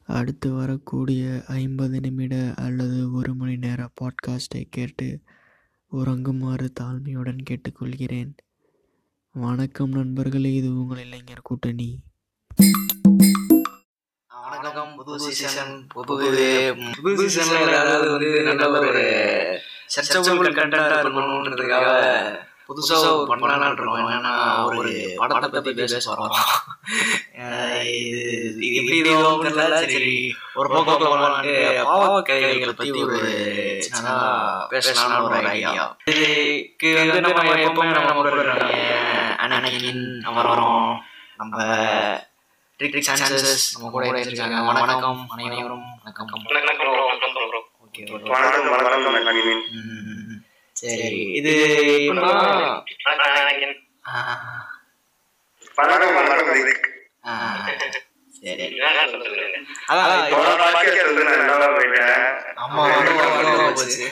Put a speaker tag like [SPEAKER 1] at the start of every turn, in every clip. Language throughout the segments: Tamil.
[SPEAKER 1] அடுத்து வரக்கூடிய ஐம்பது நிமிட அல்லது ஒரு மணி நேர பாட்காஸ்ட்டை கேட்டு உறங்குமாறு தாழ்மையுடன் கேட்டுக்கொள்கிறேன் வணக்கம் நண்பர்களே இது உங்கள் இளைஞர் கூட்டணி
[SPEAKER 2] வணக்கம் புது சீசன் புது இது புது சீசன்ல ஏதாவது வந்து நல்ல ஒரு சர்ச்சபிள் கண்டா இருக்கணும்ன்றதுக்காக புதுசா ஒரு பண்ணலாம்னு இருக்கோம் என்னன்னா ஒரு படத்தை பத்தி பேச வரோம் அஹ் இது இது எப்படி இதுவும் தெரியல சரி ஒரு போக்கில் போகலான்ட்டு பாவக்கதைகளை பத்தி ஒரு சின்னதா பேசலாம்னு ஒரு ஐடியா இதுக்கு வந்து நம்ம எப்பவுமே நம்ம போடுறாங்க அனகின் வரோம் நம்ம ட்ரிக் சான்சஸ் நம்ம கூட இருக்காங்க வணக்கம் அனைவரும் வணக்கம் ஓகே
[SPEAKER 3] வணக்கம் வணக்கம் நளினி.
[SPEAKER 2] சரி இது எப்படின்னா ஆ,
[SPEAKER 3] வணக்கம் வணக்கம் ரிக்.
[SPEAKER 2] ஆ, சரி அதான் இப்போ-
[SPEAKER 3] போன podcast வந்து நான் என்னவா போயிட்டேன்.
[SPEAKER 2] ஆமா அனுபவம் அனுபவம் போச்சு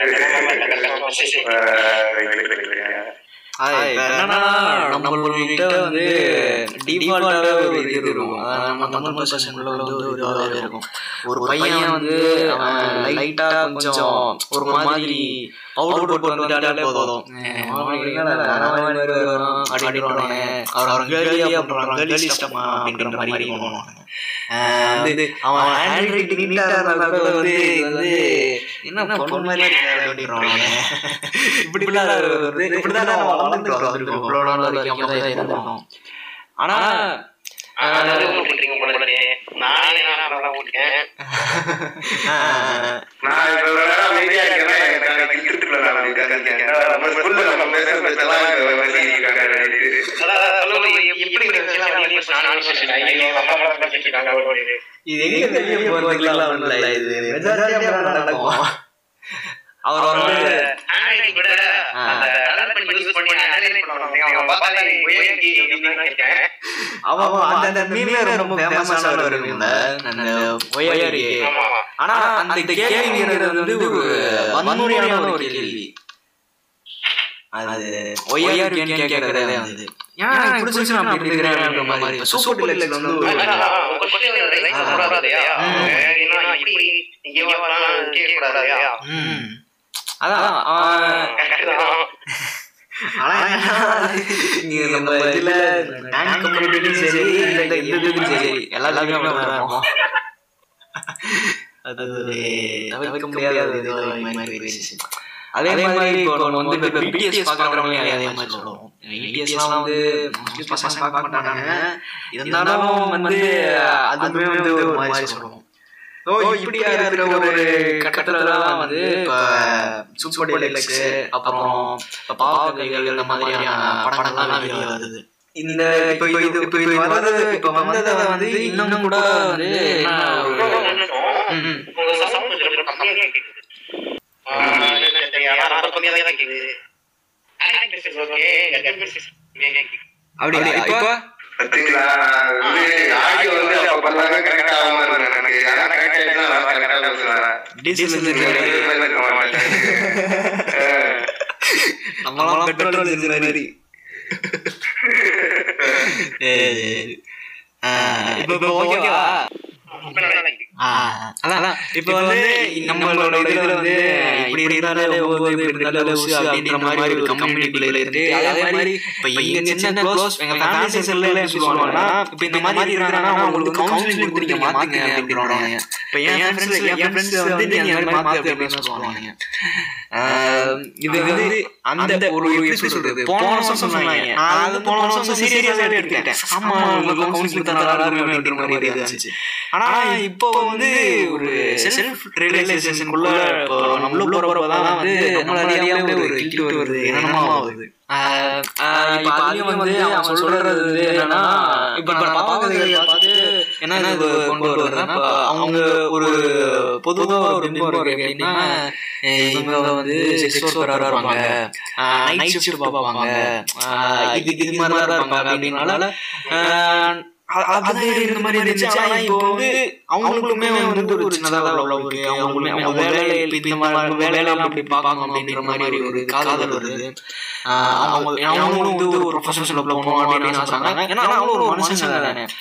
[SPEAKER 3] ah right, right, right, right.
[SPEAKER 2] அதான் இப்ப என்னன்னா நம்மள்கிட்ட வந்து டிஃபால்ட்டாக ஒரு இது இருக்கும் அதான் நம்ம தமிழ் பர்சன்ல வந்து ஒரு இதாகவே இருக்கும் ஒரு பையன் வந்து அவன் லைட்டா கொஞ்சம் ஒரு மாதிரி பவுடர் போட்டு வந்துட்டாலே போதும் அப்படின்றானே அவர் கேர்லியா பண்றான் கேர்லி ஸ்டமா அப்படின்ற மாதிரி பண்ணுவாங்க வந்து அவன் ஹேண்ட் ரைட்டிங் நீட்டா இருந்தா கூட வந்து இது வந்து என்ன பொண்ணு மாதிரி இருக்காரு அப்படின்றாங்க இப்படிலாம் வந்து இப்படிதான் நம்ம வளர்ந்துருக்கோம் இவ்வளவு நாள் வரைக்கும் அப்படிதான் இருந்திருக்கோம் ஆனா ஆஹ்,
[SPEAKER 3] நான் இப்ப இவ்வளவு நேரம் அமைதியா இருக்கேன்னா, எனக்கு இழுத்துட்டு இருக்கல நான் இதுக்காக இருக்கேன். ஏன்னா, நம்ம school ல நம்ம பேசுற பேச்செல்லாம் இப்ப வந்து இருக்காங்க, ரைட்டு.
[SPEAKER 2] இது எங்க வெளிய போறதுக்கெல்லாம் இல்ல இது மெஜாரிட்டி நடக்கும் அவர் வந்து அவன் அவன் அந்த அந்த மீம்ல ரொம்ப ஃபேமஸான ஒரு மீம் அந்த ஒயரி ஆனா அந்த கேள்விங்கிறது வந்து ஒரு வன்முறையான ஒரு கேள்வி அது ஒய்யாரு கேட்கறதே வந்து ஏன் எனக்கு பிடிச்சிருச்சு நான் அப்படி இருக்கிறேன்ற மாதிரி சூப்பர் டிலக்ஸ்ல வந்து ஒரு ம். அதான் அவன் ஆனா இங்க நம்ம இதுல டேங்க் கம்யூனிட்டியும் சரி இல்ல இந்த இதுலயும் சரி எல்லாத்துலயுமே அப்படிதான் இருக்கும் அது ஒரு தவிர்க்க முடியாத ஒரு இது மாதிரி போயிடுச்சு. அதே மாதிரி இப்போ நம்ம வந்து இப்போ பிடிஎஸ் பார்க்குறவங்க அதே மாதிரி சொல்லுவோம் பிடிஎஸ்லாம் வந்து மோஸ்ட்லி பசங்க பார்க்க மாட்டாங்க இருந்தாலும் வந்து அதுவுமே வந்து ஒரு மாதிரி சொல்லுவோம் ஓ இப்படியா இருக்கிற ஒரு கட்டத்துல தான் வந்து இப்போ சூப்பர் டெலக்ஸ் அப்புறம் இப்போ பாவகைகள் இந்த மாதிரியான படங்கள்லாம் வெளியே வருது இந்த இப்போ இது இப்போ இது வர்றது இப்போ வந்ததை வந்து இன்னும் கூட வந்து என்ன ஒரு ம், ம். அப்படியா இப்போ
[SPEAKER 3] பாத்தீங்களா, நான் வந்து audio வந்து அப்ப பண்ணாங்க, correct ஆகாம இருந்தது எனக்கு. ஆனா correct ஆயிடுச்சுன்னா நான் correct ஆ பேசுவேன்.
[SPEAKER 2] டீசல்
[SPEAKER 3] இது மாதிரி இருக்க மாட்டேன். அஹ்
[SPEAKER 2] நம்மளாம் பெட்ரோல் இருக்கிற மாதிரி இப்போ இப்போ ஓகேவா அதான் இப்போ வந்து நம்மளோட இதுல வந்து இப்படி இருந்தாலே ஒவ்வொரு இப்படி இருந்தாலே உசு அப்படின்ற மாதிரி ஒரு கம்யூனிட்டில இருந்து அதே மாதிரி இப்போ எங்க சின்ன க்ளோஸ் எங்க ஃபேமிலி சர்க்கிள்ல என்ன சொல்லுவாங்கன்னா இப்போ இந்த மாதிரி இருக்கிறாங்கன்னா உங்களுக்கு கவுன்சிலிங் கொடுத்து நீங்க மாத்துங்க அப்படின்றாங்க இப்போ என் ஃப்ரெண்ட்ஸ் என் ஃப்ரெண்ட்ஸ் வந்து நீங்க இந்த மாதிரி மாத்து அப்படின்னு சொல்லுவாங்க ஆஹ் இது வந்து அந்த ஒரு எப்படி சொல்றது போன வருஷம் சொன்னாங்க நான் அது போன வருஷம் சீரியஸா எடுத்துக்கிட்டேன் ஆமா உங்களுக்கு கவுன்சிலிங் தான் நல்லா இருக்கும் அப்படின்ற மாதிரி இருந்துச்சு ஆனா இப்போ வந்து ஒரு செல்ஃப் ரியலைசேஷனுக்குள்ள இப்போ நம்ம உள்ள போறப்பதான் வந்து நம்மள அறியாமலே ஒரு கில்ட் வருது என்னமா வருது ஆஹ் ஆஹ் இப்ப அதுலயும் வந்து அவன் சொல்றது வந்து என்னன்னா இப்ப நம்ம பாவகதைகளை பார்த்து என்ன இது கொண்டு வருதுன்னா இப்ப அவங்க ஒரு பொதுவா ஒரு பிம்பம் இருக்கு அப்படின்னா அஹ் இவங்க வந்து செக்ஸ் ஒர்க்கரா இருப்பாங்க நைட் ஷிஃப்ட் பார்ப்பாங்க ஆஹ் இது இது மாதிரி தான் இருப்பாங்க அப்படின்னால ஆஹ் அ- அ- அது இந்த மாதிரி இருந்துச்சு ஆனா இப்போ வந்து அவங்களுக்குமே வந்து ஒரு சின்னதாக லவ் இருக்கு அவங்களுமே அவங்க வேலையை இப்ப இந்த மாதிரி வேலையெல்லாம் அப்படி பார்க்கணும் அப்படின்ற மாதிரி ஒரு காதல் வருது ஆஹ் அவங்க அவங்களும் வந்து ஒரு ப்ரொஃபஷனல் போகணும் அப்படின்னு ஆசைறாங்க ஏன்னா அவங்களும் ஒரு மனுஷங்க தானே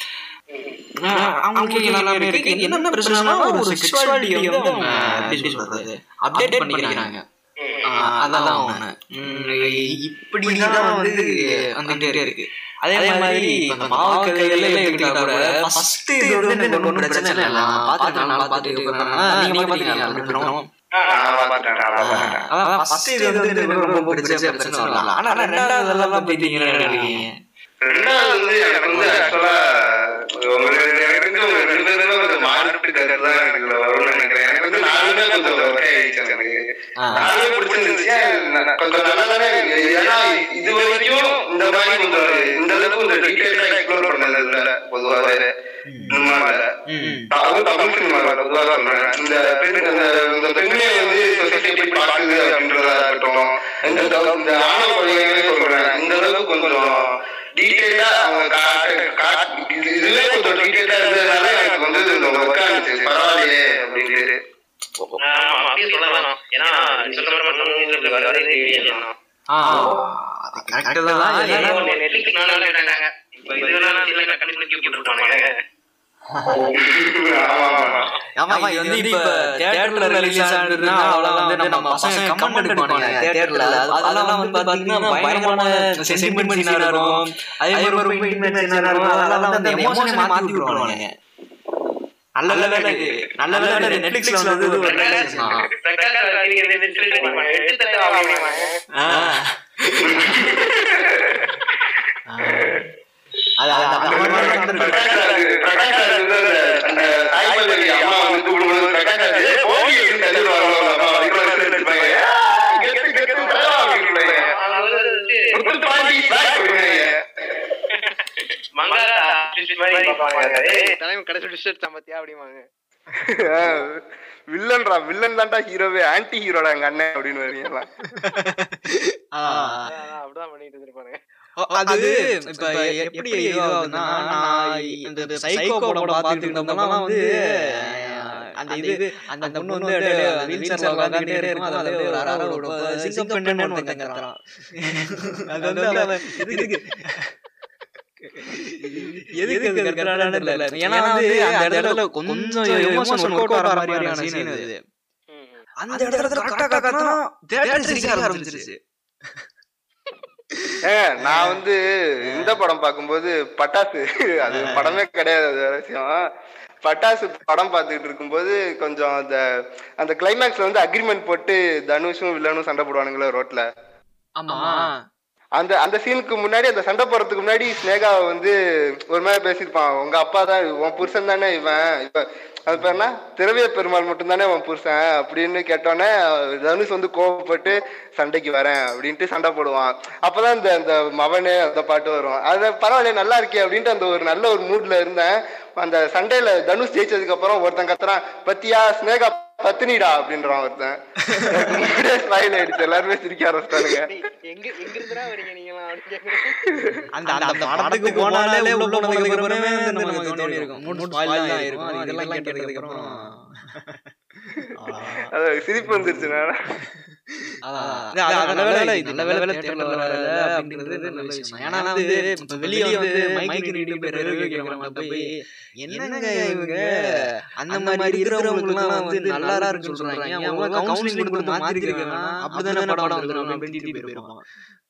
[SPEAKER 2] ஆஹ் அவங்களுக்கு எல்லாமே இருக்கு என்ன பிரச்சனைனா ஒரு செக்ஷுவாலிட்டி வந்து அவங்க எப்படி சொல்றது அப்டேட் பண்ணிக்கிறாங்க ஆஹ் அதான் ஒண்ணு உம் இப்படிதான் வந்து வந்துட்டே இருக்கு அதே மாதிரி இப்ப அந்த மாவு கதைகள்ல எடுத்துக்கிட்டா கூட ஃபர்ஸ்ட் இது வந்து எனக்கு ஒன்றும் பிரச்சனை இல்லை நான் பார்த்துட்டேன் நல்லா பார்த்துட்டு இருக்கேன் நீங்க பாத்தீங்களா அப்புறம்
[SPEAKER 3] நான் பார்த்தேன் நான் பார்த்தேன்
[SPEAKER 2] அதான் ஃபர்ஸ்ட் இது வந்து எனக்கு ரொம்ப பிரச்சனை பிரச்சனை வரல ஆனா ரெண்டாவது எல்லாம் போயிட்டீங்கன்னு நினைக்கிறீங்க
[SPEAKER 3] ரெண்டாவது வந்து எனக்கு வந்து ஆக்சுவலா உங்களுக்கு எனக்கு தெரிஞ்சு உங்க ரெண்டு பேருமே கொஞ்சம் மாறுபட்டு கருத்து தான் எனக்கு இதுல வரும்னு நினைக்கிறேன் எனக்கு வந்து நாலுமே கொஞ்சம் ஒரே ஆயிடுச்சு எனக்கு நாலுமே பிடிச்சிருந்துச்சு நான் கொஞ்சம் நல்லா தானே ஏன்னா இது வரைக்கும் இந்த மாதிரி கொஞ்சம் இந்த அளவுக்கு கொஞ்சம் டீட்டெயிலா எக்ஸ்ப்ளோர் பண்ணது இல்ல பொதுவாகவே சினிமால அதுவும் தமிழ் சினிமால பொதுவாக சொல்றேன் இந்த பெண் இந்த இந்த பெண்ணை வந்து சொசைட்டி எப்படி பார்க்குது அப்படின்றதா இருக்கட்டும் இந்த தவ- இந்த ஆணவ கொள்கைகளே சொல்றேன் இந்த அளவுக்கு கொஞ்சம் டீட்டெயிலா அவங்க காட்டு காட்டு இது இதுவே கொஞ்சம் டீட்டெயிலா இருந்ததுனால எனக்கு வந்து இந்த ஒர்க் ஆனிச்சு பரவாயில்லையே அப்படின்ட்டு
[SPEAKER 4] ஆமா, அப்படியே சொல்லலாம். ஏன்னா, நீ சொல்ற மாதிரி பண்ணணுங்கிறது வரதே இல்லையா?
[SPEAKER 2] அது கரெக்ட் தான்
[SPEAKER 4] ஏன்னா,
[SPEAKER 2] ஏன்னா
[SPEAKER 4] ஒரு நெல்லுக்கு நாலு கேட்டாங்க. இப்ப இதெல்லாம் இல்லைன்னா கண்டுபிடிக்க போட்டுருப்பானுங்க.
[SPEAKER 3] ஆமா ஆமா
[SPEAKER 2] ஆமா இது வந்து இப்ப தியேட்டர்ல ரிலீஸ் ஆனதுன்னா அவ்வளவு வந்து நம்ம பசங்க கமெண்ட் எடுப்பானுங்க தியேட்டர்ல அதெல்லாம் வந்து பாத்தீங்கன்னா பயங்கரமான சென்டிமெண்ட் சீனா இருக்கும் அதே மாதிரி ஒரு இன்டிமேட் சீனா இருக்கும் அதெல்லாம் வந்து அந்த எமோஷனை மாத்தி விட்டுருவானுங்க நல்ல வேலை நல்ல வேலை நெட்ஃபிளிக்ஸ்ல வந்து இது ஒரு நல்ல விஷயம்.
[SPEAKER 4] பிரகாஷ் ராஜ் இது இது சொல்லி இருப்பாங்க. எடுத்து தர அப்படிம்பாங்க.
[SPEAKER 2] ஆ. அது அது அந்த மாதிரி நடந்திருக்கு.
[SPEAKER 3] பிரகாஷ் ராஜ் பிரகாஷ் ராஜ் வந்து அந்த- அந்த சாய் பல்லவி அம்மா வந்து கூப்பிடும்போது பிரகாஷ் ராஜ் "ஏய், போடி அப்படின்னு தள்ளிடுவாங்க அவங்க அம்மா இவ்வளவு நேரம் எடுத்துப்பாங்க. "ஏய், கெத்து, கெத்து, தரவா" அப்படின்னுவாங்க.
[SPEAKER 4] அது வந்து
[SPEAKER 3] முத்து பாண்டி black அப்படின்னுவாங்க.
[SPEAKER 4] மங்காரா twist மாதிரி பார்ப்பாங்க. ஏய்,
[SPEAKER 5] தலைவன் கடைசி டிஸ்டர்ட் சம்பத்தியா அப்படிமாங்க வில்லன்டா வில்லன் தான்டா ஹீரோவே ஆன்டி ஹீரோடா எங்க அண்ணன் அப்படின்னு வரீங்களா
[SPEAKER 2] ஆ.
[SPEAKER 5] அப்படிதான் பண்ணிட்டு இருந்திருப்பானுங்க
[SPEAKER 2] அது இப்ப எப்படி இதுவாகுதுன்னா நான் இந்த சைக்கோ படம் பார்த்துட்டு இருந்தவங்கலாம் வந்து அந்த இது அந்த பொண்ணு வந்து வீல் சேர்ல உட்காந்துட்டே இருக்கும் அதுல ஒரு அரவரோட சிங்கம் பெண்ணுன்னு ஒருத்தன் கத்துறான் அது வந்து அவன் எதுக்கு எதுக்கு அது கத்துறான்னு தெரியல ஏன்னா வந்து அந்த இடத்துல கொஞ்சம் எமோஷன் ஒர்க் அவுட் ஆகிற மாதிரியான சீன் அது அந்த இடத்துல கரெக்டா கத்துனா தேட்டர் சிரிக்க ஆரம்பிச்சிருச்சு
[SPEAKER 5] ஏங்க நான் வந்து இந்த படம் பார்க்கும்போது பட்டாசு அது படமே கிடையாது அது வேற விஷயம் பட்டாசு படம் பார்த்துக்கிட்டு இருக்கும்போது கொஞ்சம் அந்த அந்த கிளைமேக்ஸ்ல வந்து அக்ரிமெண்ட் போட்டு தனுஷும் வில்லனும் சண்டை போடுவானுங்களே ரோட்ல
[SPEAKER 2] ஆமா
[SPEAKER 5] அந்த அந்த சீனுக்கு முன்னாடி அந்த சண்டை போடுறதுக்கு முன்னாடி ஸ்னேகா வந்து ஒரு மாதிரி பேசியிருப்பான் உங்க அப்பா தான் உன் புருஷன் தானே இவன் இப்ப அது பேர் என்ன திரவிய பெருமாள் மட்டும்தானே உன் புருஷன் அப்படின்னு கேட்டோன்னே தனுஷ் வந்து கோவப்பட்டு சண்டைக்கு வரேன் அப்படின்ட்டு சண்டை போடுவான் அப்பதான் இந்த இந்த மவனு அந்த பாட்டு வரும் அது பரவாயில்ல நல்லா இருக்கே அப்படின்ட்டு அந்த ஒரு நல்ல ஒரு மூட்ல இருந்தேன் அந்த சண்டையில தனுஷ் ஜெயிச்சதுக்கு அப்புறம் ஒருத்தன் கத்துறான் பத்தியா ஸ்னேகா பத்தினிடா அப்படின்றான் ஒருத்தன் ஸ்மைல் ஆயிடுச்சு எல்லாருமே சிரிக்க ஆரம்பிச்சிட்டானுங்க
[SPEAKER 6] எங்க எங்க இருந்துடா வரீங்க நீங்களாம் அப்படின்னு கேக்குறேன்
[SPEAKER 2] அந்த அந்த படத்துக்கு போனாலே உள்ள போனதுக்கு அப்புறமே வந்து நமக்கு தோணி இருக்கும் மூணு ஸ்பாயில் தான் இருக்கும் இதெல்லாம் கேட்டதுக்கு அப்புறம்
[SPEAKER 5] அது சிரிப்பு வந்துருச்சு நான்
[SPEAKER 2] நல்ல வேலை நல்ல வேலை தேட்டர்ல வரல அப்படின்றது நல்ல விஷயம் தான். ஏன்னா வந்து இப்ப வெளிய வந்து மைக் நீட்டி போய் ரிவ்யூ கேக்குறவங்க போய் என்னங்க இவங்க அந்த மாதிரி இருக்கிறவங்களுக்கு வந்து நல்லா இருக்குன்னு சொல்றாங்க அவங்க கவுன்சிலிங் கொடுத்து மாத்தி இருக்காங்க அப்படிதானே படம் வந்துரும் அப்படின்னு திட்டி போயிருப்பான்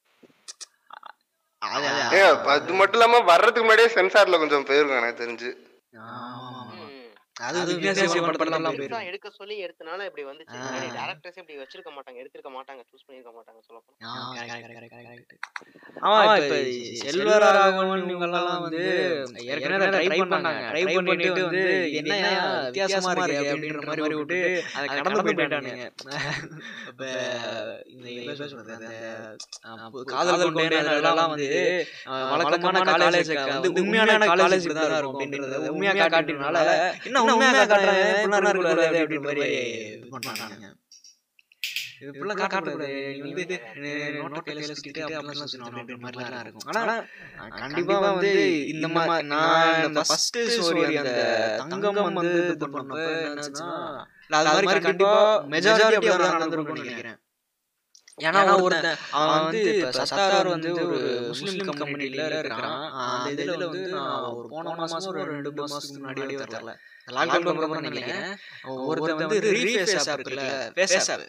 [SPEAKER 2] அது
[SPEAKER 5] ஏங்க, அது மட்டும் இல்லாம வர்றதுக்கு முன்னாடியே சென்சார்ல கொஞ்சம் போயிருக்கும் எனக்கு தெரிஞ்சு
[SPEAKER 2] அது வித்தியாசம் படத்தெல்லாம்
[SPEAKER 6] புதுசா
[SPEAKER 2] போயிருக்கு
[SPEAKER 6] எடுக்க சொல்லி எடுத்தனால இப்படி வந்துச்சு
[SPEAKER 2] ஆ.
[SPEAKER 6] டேரக்டர்ஸ் இப்படி வச்சிருக்க மாட்டாங்க எடுத்திருக்க மாட்டாங்க சூஸ் பண்ணிருக்க மாட்டாங்க சொல்ல போனா
[SPEAKER 2] ஆ, correct, correct, correct, correct. ஆமா இப்ப செல்வராகவன் இவங்கெல்லாம் வந்து ஏற்கனவே ட்ரை பண்ணாங்க ட்ரை பண்ணிட்டு வந்து என்ன வித்தியாசமா இருக்கு அப்படின்ற மாதிரி விட்டு அதை கடந்து போயிட்டானுங்க இப்ப இந்த என்ன சொல்றது அந்த அஹ், காதல் கொண்டேன் அதெல்லாம் வந்து அஹ், வழக்கமான காலேஜ் வந்து உண்மையான காலேஜ் தான் இருக்கும் அப்படின்றது உண்மையா காட்டினால என்ன உண்மையா காட்டுறாங்க இப்படிலாம் இருக்கக்கூடாது அப்படின்ற மாதிரி இது பண்ணாங்க இது ஃபுல்லா காட்டக்கூடாது நீ வந்து நோட்டை கையில சுத்திட்டு அப்படிலாம் சொல்லணும் அப்படின்ற மாதிரிலாம் இருக்கும் ஆனா கண்டிப்பா வந்து இந்த மாதிரி நான் இந்த ஃபர்ஸ்ட் ஸ்டோரி அந்த தங்கம் வந்து இது பண்ணப்ப என்னாச்சுன்னா இல்ல அது மாதிரி கண்டிப்பா மெஜாரிட்டி அப்படிதான் நடந்திருக்கும்னு நினைக்கிறேன் ஏன்னா ஒருத்தன் அவன் வந்து இப்ப சத்தார் வந்து ஒரு முஸ்லீம் கம்யூனிட்டில இருக்கிறான் அந்த இதுல வந்து நான் ஒரு போன மாசம் ஒரு ரெண்டு மாசத்துக்கு முன்னாடி தெரியல லாக்டவுன் அப்புறம் நினைக்கிறேன் ஒருத்தன் வந்து ரீஃபேஸ் ஆப் இருக்குல்ல ஃபேஸ் ஆப்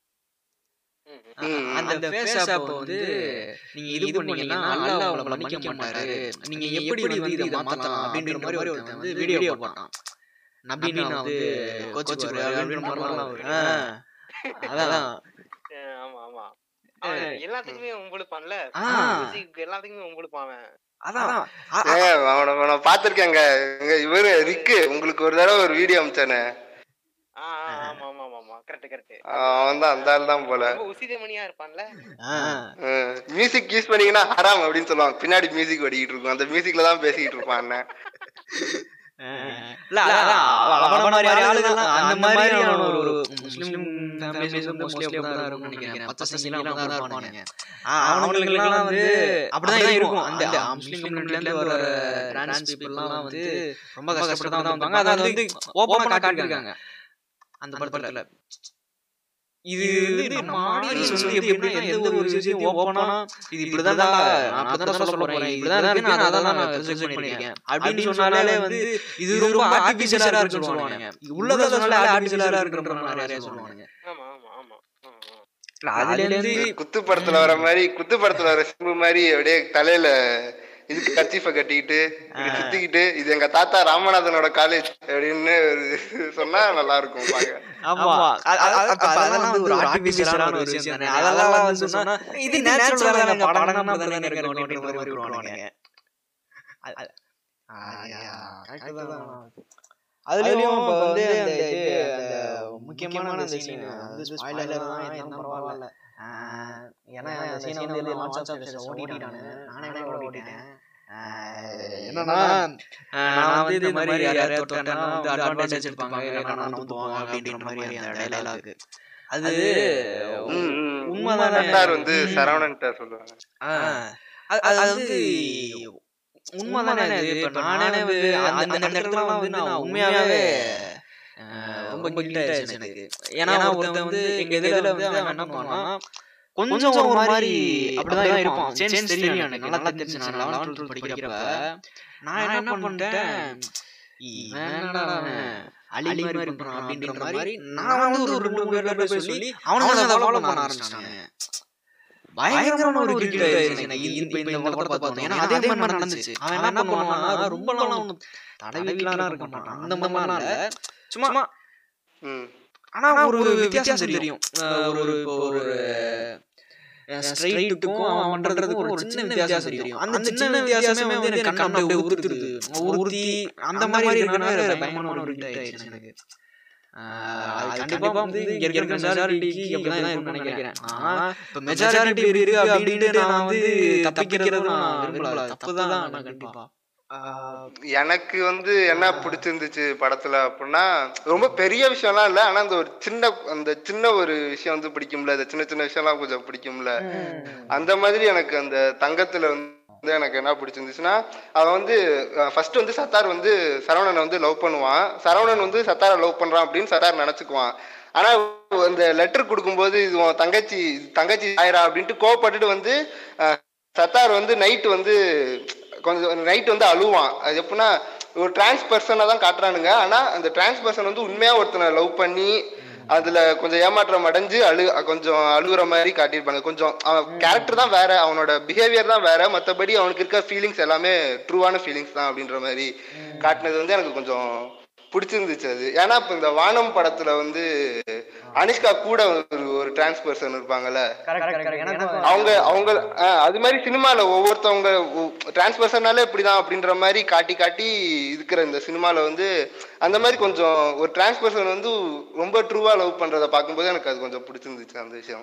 [SPEAKER 2] அந்த ஃபேஸ் ஆப் வந்து நீங்க இது பண்ணீங்கன்னா அல்லாஹ் உங்களை மன்னிக்க மாட்டாரு நீங்க எப்படி வந்து இதை மாத்தலாம் அப்படின்ற மாதிரி ஒருத்தன் வந்து வீடியோ போட்டான் நபினா வந்து கோச்சுக்குவாரு அப்படின்ற மாதிரிலாம் ஒரு- ஆ, அதான்
[SPEAKER 6] அஹ் ஆமா ஆமா அவன் எல்லாத்துக்குமே உங்களுப்பான்ல
[SPEAKER 2] ஆ.
[SPEAKER 6] மியூசிக் எல்லாத்துக்குமே உங்களுப்பான் அவன்
[SPEAKER 2] அதான் அ-
[SPEAKER 5] ஏங்க அவனை அவனை பாத்திருக்கேங்க இங்க இவரு ரிக்கு உங்களுக்கு ஒரு தடவை ஒரு வீடியோ அமிச்சானே
[SPEAKER 6] ஆ, ஆ, ஆமா ஆமா ஆமா ஆமா கரெக்ட் கரெக்ட்
[SPEAKER 5] அவன் தான் அந்த ஆள் தான் போல
[SPEAKER 6] ரொம்ப உசிதமணியா இருப்பான்ல
[SPEAKER 2] ஆ.
[SPEAKER 5] மியூசிக் யூஸ் பண்ணீங்கன்னா ஹராம் அப்படின்னு சொல்லுவாங்க பின்னாடி மியூசிக் ஓடிக்கிட்டு இருக்கும் அந்த மியூசிக்ல தான் பேசிக்கிட்டு இருப்பான் அண்ணன்
[SPEAKER 2] இல்ல, அதான், அவ- அவன மாதிரி ஆளுங்கெல்லாம் அந்த மாதிரியான ஒரு ஒரு முஸ்லிம் families வந்து mostly அப்படிதான் இருக்கும்னு நினைக்கிறேன். பச்சை சங்கிலாம் அப்படிதான் இருப்பானுங்க. ஆ, அவனுங்களுக்கெல்லாம் வந்து அப்படிதான் இருக்கும். அந்த முஸ்லிம் community ல இருந்து வர trans people எல்லாம் வந்து ரொம்ப கஷ்டப்பட்டு தான் வந்தாங்க. அதை வந்து open ஆ காட்டியிருக்காங்க. அந்த படத்துல இது வந்து நம்ம audience வந்து எப்படின்னா எந்த ஒரு விஷயத்தையும் open ஆ இது இப்படிதான் நான் அப்படிதான் சொல்ல போறேன் இப்படிதான் இருக்கு நான் அதெல்லாம் நான் ரிசர்ச் பண்ணிருக்கேன் அப்படின்னு சொன்னாலே வந்து இது ரொம்ப ஆர்டிபிஷியலா இருக்குன்னு சொல்லுவாங்க உள்ளத சொன்னாலே ஆர்டிபிஷியலா இருக்குன்ற மாதிரி நிறைய சொல்லுவாங்க
[SPEAKER 6] ஆமா ஆமா ஆமா ஆ, ஆ.
[SPEAKER 2] இல்ல, அதுல இருந்து
[SPEAKER 5] குத்து படத்துல வர மாதிரி குத்து படத்துல வர சிம்பு மாதிரி அப்படியே தலையில இதுக்கு கர்ச்சீஃபை கட்டிக்கிட்டு இப்படி சுத்திக்கிட்டு இது எங்க தாத்தா ராமநாதனோட காலேஜ் அப்படின்னு ஒரு சொன்னா நல்லா இருக்கும் பாக்க
[SPEAKER 2] ஆமா அ- அ- அ- அப்ப அதெல்லாம் வந்து ஒரு ஆர்டிபிஷியலான ஒரு விஷயம் தானே அதெல்லாம் வந்து சொன்னா இது நேச்சுரலா தானே படம்னா அப்படிதானே இருக்கும் அப்படின்ற மாதிரி விட்டுருவானுங்க அது- அது- ஆயா, correct தான். அதுலயும் இப்ப வந்து அந்த இது அந்த முக்கியமான அந்த சீன் வந்து ஸ்பாயிலர் தான் இருந்தாலும் பரவாயில்ல ஆஹ் ஏன்னா அந்த சீனை வந்து எல்லாம் வாட்ஸ்அப் ஸ்டேட்டஸ்ல ஓட்டிட்டானு நானே கூட ஓட்டிட்டேன் ஆஹ் என்னன்னா ஆஹ் நான் வந்து இந்த மாதிரி யாரையாவது தொட்டேன்னா வந்து அட்வான்டேஜ் எடுப்பாங்க இல்லைன்னா நான் தூங்குவாங்க அப்படின்ற மாதிரி அந்த டைலாக் அது உண்மைதானே?
[SPEAKER 5] சார் வந்து சரவணன் சொல்லுவாங்க
[SPEAKER 2] ஆஹ் அது அது வந்து உண்மைதானே அது இப்ப நானே வந்து அந்த அந்த இடத்துலலாம் வந்து நான் உண்மையாவே ஆஹ் ரொம்ப கில்ட் ஆயிடுச்சு எனக்கு ஏன்னா ஒருத்தன் வந்து எங்க இதுல வந்து அவன் என்ன பண்ணுவான்னா கொஞ்சம் ஒரு மாதிரி அப்படிதான் இருப்பான் சேஞ்ச் தெரியும் எனக்கு நல்லா தெரிஞ்சு நான் லெவன்த் டுவெல்த் படிக்கிறப்ப நான் என்ன பண்ணிட்டேன் இவன் என்னடா அவன் அலி மாதிரி பண்றான் அப்படின்ற மாதிரி நான் வந்து ஒரு ரெண்டு மூணு பேர்ல போய் சொல்லி அவனுங்க அதை ஃபாலோ பண்ண ஆரம்பிச்சிட்டானுங்க பயங்கரமான ஒரு கில்ட் ஆயிடுச்சு எனக்கு இப்ப இந்த படத்தை பார்த்தேன் ஏன்னா அதே மாதிரி நடந்துச்சு அவன் என்ன பண்ணுவான்னா ரொம்ப நாள் ஒண்ணு தடவிலாம் இருக்க மாட்டான் அந்த மாதிரிலாம் இல்ல சும்மா
[SPEAKER 5] ம்
[SPEAKER 2] ஆனா ஒரு வித்தியாசம் தெரியும் அஹ் ஒரு இப்போ ஒரு ஸ்ட்ரைட்டுக்கும் அவன் பண்றதுக்கும் ஒரு சின்ன வித்தியாசம் தெரியும் அந்த சின்ன வித்தியாசமே வந்து எனக்கு கண்ணை அப்படியே உறுத்துடுது உறுத்தி அந்த மாதிரி இருக்கனால பயமான ஒரு ஹிட் ஆயிடுச்சு எனக்கு ஆஹ் அது கண்டிப்பா வந்து இங்க இருக்கிற மெஜாரிட்டிக்கு அப்படிதான் இருக்கும்னு நினைக்கிறேன் ஆனா இப்ப மெஜாரிட்டி இருக்கு அப்படின்ட்டு நான் வந்து தப்பிக்கிறது நான் விரும்பல தப்புதான் நான் கண்டிப்பா ஆஹ்
[SPEAKER 5] எனக்கு வந்து என்ன பிடிச்சிருந்துச்சு படத்துல அப்படின்னா ரொம்ப பெரிய விஷயம்லாம் இல்ல ஆனா அந்த ஒரு சின்ன அந்த சின்ன ஒரு விஷயம் வந்து பிடிக்கும்ல அந்த சின்ன சின்ன விஷயம்லாம் கொஞ்சம் பிடிக்கும்ல அந்த மாதிரி எனக்கு அந்த தங்கத்துல வந்து எனக்கு என்ன பிடிச்சிருந்துச்சுன்னா அவன் வந்து ஃபர்ஸ்ட் வந்து சத்தார் வந்து சரவணனை வந்து லவ் பண்ணுவான் சரவணன் வந்து சத்தாரை லவ் பண்றான் அப்படின்னு சத்தார் நினைச்சுக்குவான் ஆனா அந்த லெட்டர் கொடுக்கும்போது இது உன் தங்கச்சி தங்கச்சி ஆயிரா அப்படின்ட்டு கோவப்பட்டுட்டு வந்து அஹ், சத்தார் வந்து நைட்டு வந்து கொஞ்சம் நைட் வந்து அழுவான் அது எப்படின்னா ஒரு டிரான்ஸ் பர்சனை தான் காட்டுறானுங்க ஆனா அந்த டிரான்ஸ் பர்சன் வந்து உண்மையா ஒருத்தனை லவ் பண்ணி அதுல கொஞ்சம் ஏமாற்றம் அடைஞ்சு அழு கொஞ்சம் அழுகுற மாதிரி காட்டியிருப்பாங்க கொஞ்சம் அவன் கேரக்டர் தான் வேற அவனோட பிஹேவியர் தான் வேற மற்றபடி அவனுக்கு இருக்க ஃபீலிங்ஸ் எல்லாமே ட்ரூவான ஃபீலிங்ஸ் தான் அப்படின்ற மாதிரி காட்டினது வந்து எனக்கு கொஞ்சம் பிடிச்சிருந்துச்சு அது ஏன்னா இப்போ இந்த வானம் படத்துல வந்து அனுஷ்கா கூட ஒரு ஒரு டிரான்ஸ் பர்சன் இருப்பாங்கல்ல அவங்க அவங்க ஆஹ், அது மாதிரி சினிமால ஒவ்வொருத்தவங்க டிரான்ஸ் பர்சனாலே இப்படிதான் அப்படின்ற மாதிரி காட்டி காட்டி இருக்கிற இந்த சினிமால வந்து அந்த மாதிரி கொஞ்சம் ஒரு டிரான்ஸ் பர்சன் வந்து ரொம்ப ட்ரூவா லவ் பண்றத பார்க்கும்போது எனக்கு அது கொஞ்சம் பிடிச்சிருந்துச்சு அந்த விஷயம்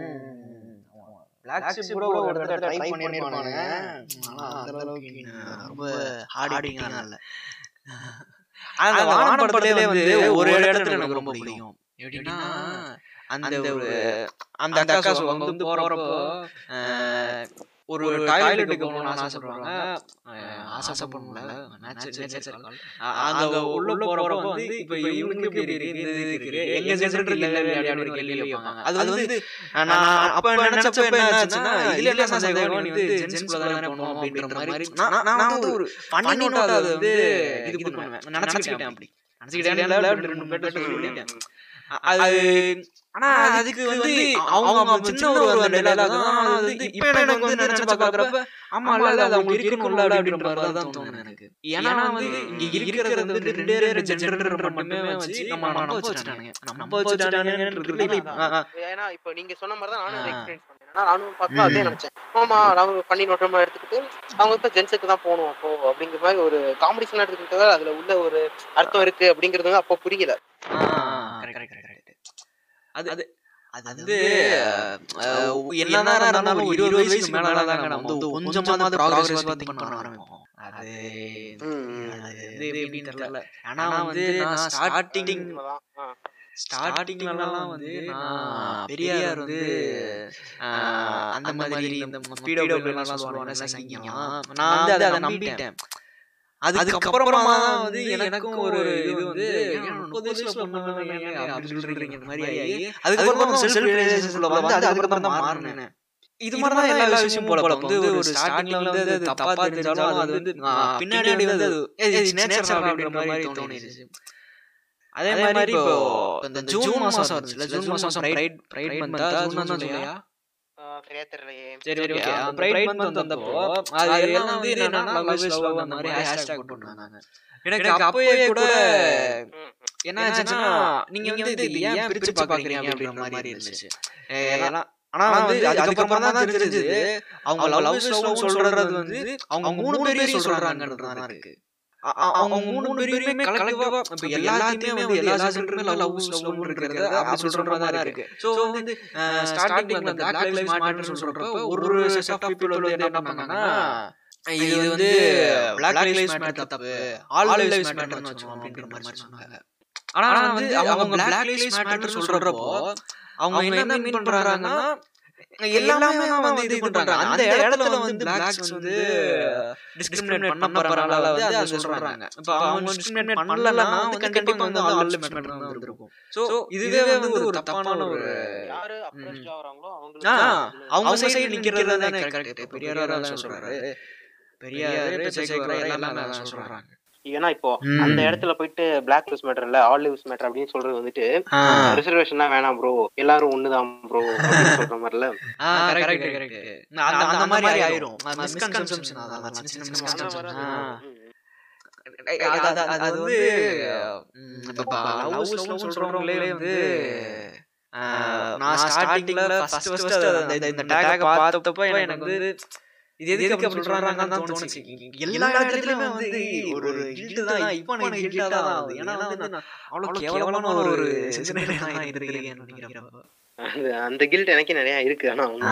[SPEAKER 2] பிளாக் ஷிப் கூட ஒரு இடத்துல ட்ரை பண்ணிருப்பானுங்க ஆனா அந்த அளவுக்கு ரொம்ப ஹார்டிங்லாம் இல்ல அந்த வானம் படத்திலே வந்து ஒரு இடத்துல எனக்கு ரொம்ப பிடிக்கும் எப்படின்னா அந்த ஒரு அந்த அக்கா சொல்லுவாங்க வந்து போறப்போ அஹ், ஒரு டாய்லெட்டுக்கு போகணும்னு ஆசைப்படுறாங்க அஹ் ஆசைப்படணும்ல நேச்சர் நேச்சர் அங்க உள்ள போறப்போ வந்து இப்ப இவனுக்கு இப்படி இருக்கு இந்த இது இருக்கு எங்க ஜென்டர் இல்ல இல்ல அப்படின்னு ஒரு கேள்வி கேட்பாங்க அது வந்து நான் அப்ப நினைச்சப்ப என்ன ஆச்சுன்னா இதுல என்ன சந்தேகம் நீ வந்து ஜென்ஸ்குள்ள தானே போகணும் அப்படின்ற மாதிரி நான் நான் வந்து ஒரு பண்ணி நோட்டா அதை வந்து இது பண்ணுவேன் நினைச்சுக்கிட்டேன் அப்படி நினைச்சுக்கிட்டேன் ரெண்டு பேர்ட்ட சொல்லிட்டேன் அது ஆனா அதுக்கு வந்து அவங்க அவங்க சின்ன ஒரு அந்த dialogue தான் அது வந்து இப்ப எனக்கு வந்து நினைச்சு பாக்குறப்ப ஆமா இல்ல அது அவங்க இருக்கணும்ல அப்படின்ற மாதிரி தான் தோணுது எனக்கு ஏன்னா வந்து இங்க இருக்கிறது வந்து ரெண்டே ரெண்டு ஜெண்டர் மட்டுமே வச்சு நம்ம நம்ப வச்சுட்டானுங்க நம்ப வச்சுட்டானுங்கன்றது இல்ல ஆ, ஆ.
[SPEAKER 6] ஏன்னா இப்போ நீங்க சொன்ன மாதிரி தான் நானும் எக்ஸ்பீரியன்ஸ் பண்ணேன் ஏன்னா நானும் பார்த்தா அதே நினைச்சேன் ஆமா நாங்க பண்ணி நோட்டமா எடுத்துக்கிட்டு அவங்க இப்ப ஜென்ஸுக்கு தான் போகணும் அப்போ அப்படிங்கிற மாதிரி ஒரு காம்படிஷன் எடுத்துக்கிட்டது அதுல உள்ள ஒரு அர்த்தம் இருக்கு அப்படிங்கிறது வந்து அப்போ புரியல
[SPEAKER 2] கரெக்ட் கரெக்ட் கரெக்ட் அது அது அது வந்து அஹ், என்னதான் இருந்தாலும் ஒரு இருபது வயசுக்கு மேல தாங்க நம்ம வந்து கொஞ்சமாவது ப்ராக்ரஸ் திங்க் பண்ண ஆரம்பிப்போம் அது அது வந்து எப்படின்னு தெரியல ஆனா வந்து நான் ஸ்டார்டிங்
[SPEAKER 6] உண்மைதான். ஆ.
[SPEAKER 2] ஸ்டார்டிங்லலாம் வந்து நான் பெரியார் வந்து ஆஹ், அந்த மாதிரி இந்த பிடபிள்யூலாம் சொல்லுவாங்க சங்கியம் நான் வந்து அதை நம்பிட்டேன் அதுக்கப்புறமா தான் வந்து எனக்கும் ஒரு இது வந்து ஏன் முப்பது வயசுல பொண்ணு ஏன் அப்படி சொல்றீங்க மாதிரி ஆகி அதுக்கப்புறமா செல்ஃப் ரியலைசேஷன்ல வந்து அதுக்கப்புறம் தான் மாறினேன் இது மாதிரி தான் எல்லா விஷயமும் போல வந்து ஒரு ஸ்டார்டிங்ல வந்து அது தப்பா தெரிஞ்சாலும் அது வந்து ஆஹ், பின்னாடி வந்து அது நேச்சர் அப்படின்ற மாதிரி தோணிடுச்சு அதே மாதிரி இப்போ இந்த ஜூன் மாசம் இருந்துச்சுல ஜூன் மாசம் பிரைட் பிரைட் மந்தா ஜூன் தான் சொல்லியா
[SPEAKER 6] ஆ, சரியா தெரியலையே
[SPEAKER 2] சரி ஓகே அந்த பிரைட் மந்த் வந்தப்போ அது எல்லாம் வந்து என்னன்னா லவ் இஸ் லவ் அந்த மாதிரி ஹேஷ்டேக் போட்டுருந்தாங்க எனக்கு அப்பவே கூட
[SPEAKER 6] ம்,
[SPEAKER 2] என்ன ஆச்சுன்னா நீங்க வந்து இது ஏன் பிரிச்சு பாக்குறீங்க அப்படின்ற மாதிரி இருந்துச்சு ஏன்னா ஆனா வந்து அதுக்கப்புறமா தான் தெரிஞ்சது அவங்க லவ் இஸ் லவ் சொல்றது வந்து அவங்க மூணு பேரையும் சொல்றாங்கன்றது இருக்கு அ- அ- அவங்க மூணு பேருமே கலெக்டிவா இப்ப எல்லாத்தையுமே வந்து எல்லா ஜெண்டருமே லவ் இஸ் லவ் இருக்கிறது அப்படி சொல்ற மாதிரி தான் இருக்கு சோ வந்து ஸ்டார்டிங்ல அந்த பிளாக் லைவ்ஸ் மேட்டர் சொல்றப்ப ஒரு செட் ஆஃப் பீப்புள் வந்து என்ன பண்ணாங்கன்னா இது வந்து பிளாக் லைவ்ஸ் மேட்டர் தப்பு ஆல் லைவ்ஸ் மேட்டர்னு வச்சோம் அப்படின்ற மாதிரி சொன்னாங்க ஆனா வந்து அவங்க பிளாக் லைவ்ஸ் மேட்டர் சொல்றப்போ அவங்க என்ன மீன் பண்றாங்கன்னா எல்லாமே தான் வந்து இது பண்றாங்க அந்த இடத்துல வந்து பிளாக்ஸ் வந்து டிஸ்கிரிமினேட் பண்ண போறனால வந்து அதை சொல்றாங்க இப்ப அவங்க டிஸ்கிரிமினேட் பண்ணலன்னா வந்து கண்டிப்பா வந்து ஆல் மேட்டர் தான் வந்திருக்கும் சோ இதுவே வந்து ஒரு தப்பான ஒரு
[SPEAKER 6] யாரு அப்ரோச் ஆகுறாங்களோ
[SPEAKER 2] ஆ,
[SPEAKER 6] அவங்களுக்கு
[SPEAKER 2] அவங்க சைடு நிக்கிறது தானே கரெக்ட் பெரியார் தான் சொல்றாரு பெரியார் சேகுவரா எல்லாமே அதான் சொல்றாங்க
[SPEAKER 6] ஏன்னா இப்போ அந்த இடத்துல போயிட்டு பிளாக் லிவ்ஸ் மேட்டர் இல்ல ஆல் லிவ்ஸ் மேட்டர் அப்படின்னு சொல்றது வந்துட்டு ரிசர்வேஷன்லாம் வேணாம் ப்ரோ எல்லாரும் ஒண்ணுதான் ப்ரோ சொல்ற மாதிரில
[SPEAKER 2] கரெக்ட் கரெக்ட் அந்த அந்த மாதிரி ஆயிரும் மிஸ்கன்செப்ஷன் அதான் சின்ன சின்ன
[SPEAKER 6] அந்த
[SPEAKER 2] மிஸ்கன்செப்ஷன்
[SPEAKER 6] மாதிரி
[SPEAKER 2] அது அது அது வந்து ம், இப்ப லவ் லவ் சொல்றவங்களே வந்து ஆஹ், நான் ஸ்டார்டிங்ல ஃபர்ஸ்ட் ஃபர்ஸ்ட் அந்த இந்த டேக பார்த்தப்ப எனக்கு வந்து இது எதுக்கு அப்படி சொல்றாங்கன்னு தான் தோணுச்சு எல்லா இடத்துலயுமே வந்து ஒரு கில்ட் தான் இப்போ எனக்கு கில்ட்டா தான் ஆகுது ஏன்னா வந்து நான் அவ்வளவு கேவலமான ஒரு சிந்தனையில தான் இருக்கிறேன்னு நினைக்கிறப்ப
[SPEAKER 6] அது அந்த கில்ட் எனக்கே நிறைய இருக்கு ஆனா உண்மை.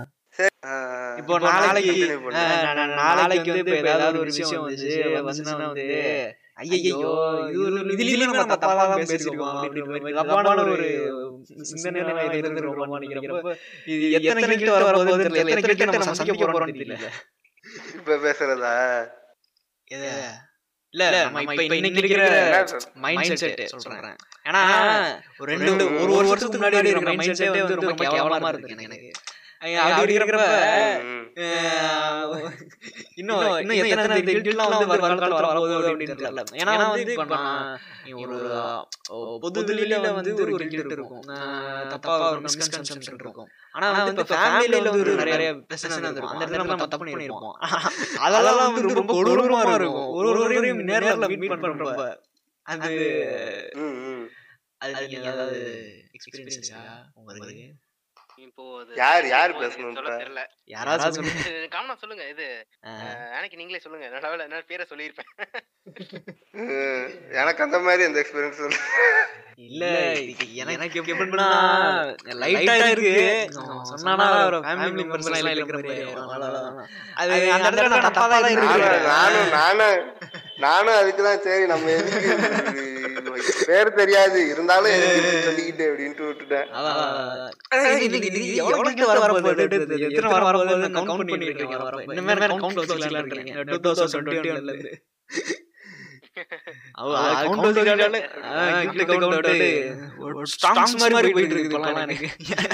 [SPEAKER 2] இப்போ நாளைக்கு ஆஹ், நா- நா- நாளைக்கு வந்து இப்ப ஏதாவது ஒரு விஷயம் வந்து வந்துச்சுன்னா வந்து ஐயோ இது ஒரு இதுலயும் நம்ம தப்பா தான் பேசிருக்கோம் அப்படின்ற மாதிரி தப்பான ஒரு சிந்தனையில நான் இருந்து ரொம்ப நினைக்கிறப்ப இது எத்தனை கிட்ட வர போகுது தெரியல எத்தனை கிட்ட நம்ம சந்திக்க போறோம்னு தெரியல
[SPEAKER 5] இப்ப பேசுறதா
[SPEAKER 2] எது? இல்ல நம்ம இப்ப இன்னைக்கு இருக்கிற மைண்ட் செட் சொல்றேன் ஏன்னா ஒரு ரெண்டு ஒரு ஒரு வருஷத்துக்கு முன்னாடி இருக்கிற மைண்ட் செட்டே வந்து ரொம்ப கேவலமா இருக்கு எனக்கு ஐயா, அப்படி இருக்கிறப்ப அஹ், இன்னும் இன்னும் எத்தனை கில்ட்லாம் வந்து வருங்காலத்துல வரப்போகுது அப்படின்னு தெரியல ஏன்னா வந்து இப்ப நான் ஒரு அஹ், பொது வெளியில வந்து ஒரு கில்ட் இருக்கும் அஹ், தப்பா ஒரு மிஸ்கன்செப்ஷன் இருக்கும் ஆனா வந்து இப்ப ஃபேமிலில வந்து ஒரு நிறைய பிரச்சனை இருக்கும் அந்த இடத்துல நம்ம தப்பு பண்ணிருப்போம் அதெல்லாம் வந்து ரொம்ப கொடூரமா இருக்கும் ஒரு ஒருவரையும் நேர்ல மீட் பண்றப்ப அது
[SPEAKER 5] ம், ம்.
[SPEAKER 2] அது நீங்க ஏதாவது எக்ஸ்பீரியன்ஸா உங்களுக்கு
[SPEAKER 6] இப்போ அது
[SPEAKER 5] யார் யார்
[SPEAKER 6] எனக்கு
[SPEAKER 5] பேசணும்
[SPEAKER 6] சொல்ல
[SPEAKER 5] இப்ப?
[SPEAKER 6] தெரியல
[SPEAKER 2] யாராவது சொல்லுங்க
[SPEAKER 6] காமனா சொல்லுங்க இது அஹ், எனக்கு நீங்களே சொல்லுங்க நல்ல என்ன பேரை சொல்லியிருப்பேன்
[SPEAKER 5] ம், எனக்கு அந்த மாதிரி எந்த எக்ஸ்பீரியன்ஸ்
[SPEAKER 2] இல்ல இது எனக்கு எப்படின்னா லைட்டா இருக்கு சொன்னானா ஒரு ஃபேமிலி மெம்பர்ஸ் எல்லாம் இருக்கிற மாதிரி அவ்வளவுதான். அது அந்த இடத்துல நான் தப்பா தான்
[SPEAKER 5] நானும்
[SPEAKER 2] இருக்கிறேன்
[SPEAKER 5] நானும் நானும் நானும் அதுக்குதான் சரி நம்ம எதுக்கு இது வைக்க- பேர் தெரியாது இருந்தாலும் எதுக்கு இப்படி சொல்லிக்கிட்டு அப்படின்ட்டு விட்டுட்டேன்
[SPEAKER 2] அதான், அதான். அதான் இது- இது- இது எவ்வளவு கிட்ட வரப்போகுது? எத்தனை எத்தனை வரப்போகுது? நான் count பண்ணிட்டு இருக்கேன் வரப்போ. இன்னுமே நான் count வச்சுக்கலாம் இருக்கேன். 2021 ல இருந்து. அவ- அவ count வச்சுக்கிட்டாலே, ஆ, கிட்ட count விட்டு, ஒரு songs மாதிரி போயிட்டு இருக்குது இப்பெல்லாம் எனக்கு.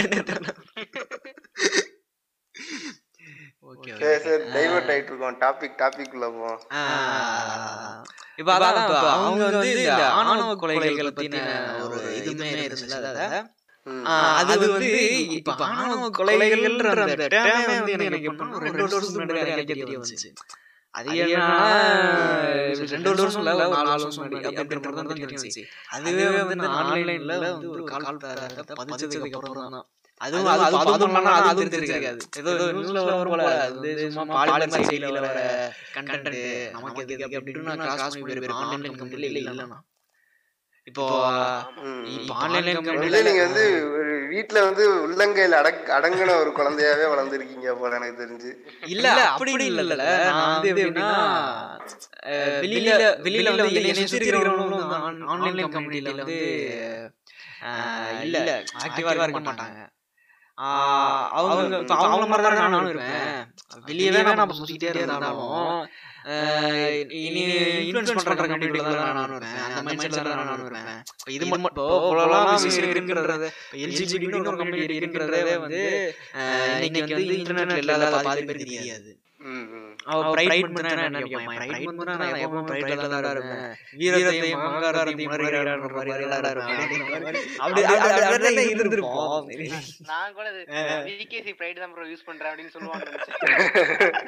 [SPEAKER 2] Okay, okay.
[SPEAKER 5] சரி சரி டைவர்ட் ஆயிட்டு இருக்கோம் டாபிக் டாபிக் உள்ள போவோம்
[SPEAKER 2] ஆ, இப்ப அதான் இப்ப அவங்க வந்து இந்த ஆணவ கொலைகள் பத்தின ஒரு இதுமே இருந்துச்சுல்ல அதுல.
[SPEAKER 5] ம்.
[SPEAKER 2] ஆ, அது வந்து இப்ப ஆணவ கொலைகள்ன்ற அந்த டேமே வந்து எனக்கு எப்படின்னா ஒரு ரெண்டு வருஷத்துக்கு முன்னாடி எனக்கு தெரிய வந்துச்சு அது என்னன்னா ரெண்டு வருஷம் இல்ல ஒரு நாலு வருஷம் முன்னாடி அப்படின்ற மாதிரி தான் தெரிஞ்சுச்சு அதுவே வந்து நான் ஆன்லைன்ல வந்து ஒரு கால் பேரத்தை பதிச்சதுக்கு அப்புறம் தான் அதுவும் அது அதுவும் பண்ணா அதுவும் தெரிஞ்சிருக்காது ஏதோ நியூஸ்ல வரும் போல அது வந்து சும்மா பாலிமர் சைடுல வர கண்டென்ட் நமக்கு எதுக்கு அப்படின்னு நான் கிராஸ் பண்ணி போயிருப்பேன் ஆன்லைன் கம்பெனில இல்ல இல்லனா இப்போ
[SPEAKER 5] ம்.
[SPEAKER 2] இப்போ ஆன்லைன்
[SPEAKER 5] வந்து
[SPEAKER 2] கம்பெனில
[SPEAKER 5] நீங்க வந்து ஒரு வீட்ல வந்து உள்ளங்கையில அடக் அடங்கின ஒரு குழந்தையாவே வளர்ந்துருக்கீங்க போல எனக்கு தெரிஞ்சு
[SPEAKER 2] இல்ல அப்படி இல்ல நான் வந்து எப்படின்னா அஹ், வெளியில வெளியில வந்து என்னை சுத்தி இருக்கிறவங்களும் வந்து ஆன்லைன் கம்பெனில வந்து அஹ், இல்ல ஆக்டிவா இருக்க மாட்டாங்க ஆஹ், அவங்க இப்ப அவங்கள மாதிரி தான் நானும் இருப்பேன் வெளியவே நான் சுத்திட்டே இருந்தாலும் அஹ், இனி இன்ஃபுளுன்ஸ் பண்ற கம்பெனில தான் நானும் இருப்பேன் அந்த மைண்ட் செட்ல தான் நானும் இருப்பேன் இப்ப இது மட்டும் இப்போ புலலாம் இருக்குன்றது எல்ஜிபிடி ஒரு கம்பெனி இருக்குன்றதே வந்து அஹ், இன்னைக்கு வந்து இன்டர்நெட்ல இல்லாத பாதி பேருக்கு தெரியாது
[SPEAKER 5] ம், ம்.
[SPEAKER 2] அவ பிரைட் மந்த்னா என்ன கேட்பான் பிரைட் மந்த்னா நான் எப்பவும் பிரைட்ல தான் இருப்பேன் வீரத்தையும் மங்காரத்தையும் முறைகிறான்ற மாதிரி தான் இருப்பேன் அப்படி அப்படி அப்படியே இருந்திருப்போம்
[SPEAKER 6] நான் கூட விகேசி பிரைட் தான் ப்ரோ யூஸ் பண்றேன் அப்படின்னு சொல்லுவாங்க நினைச்சேன்.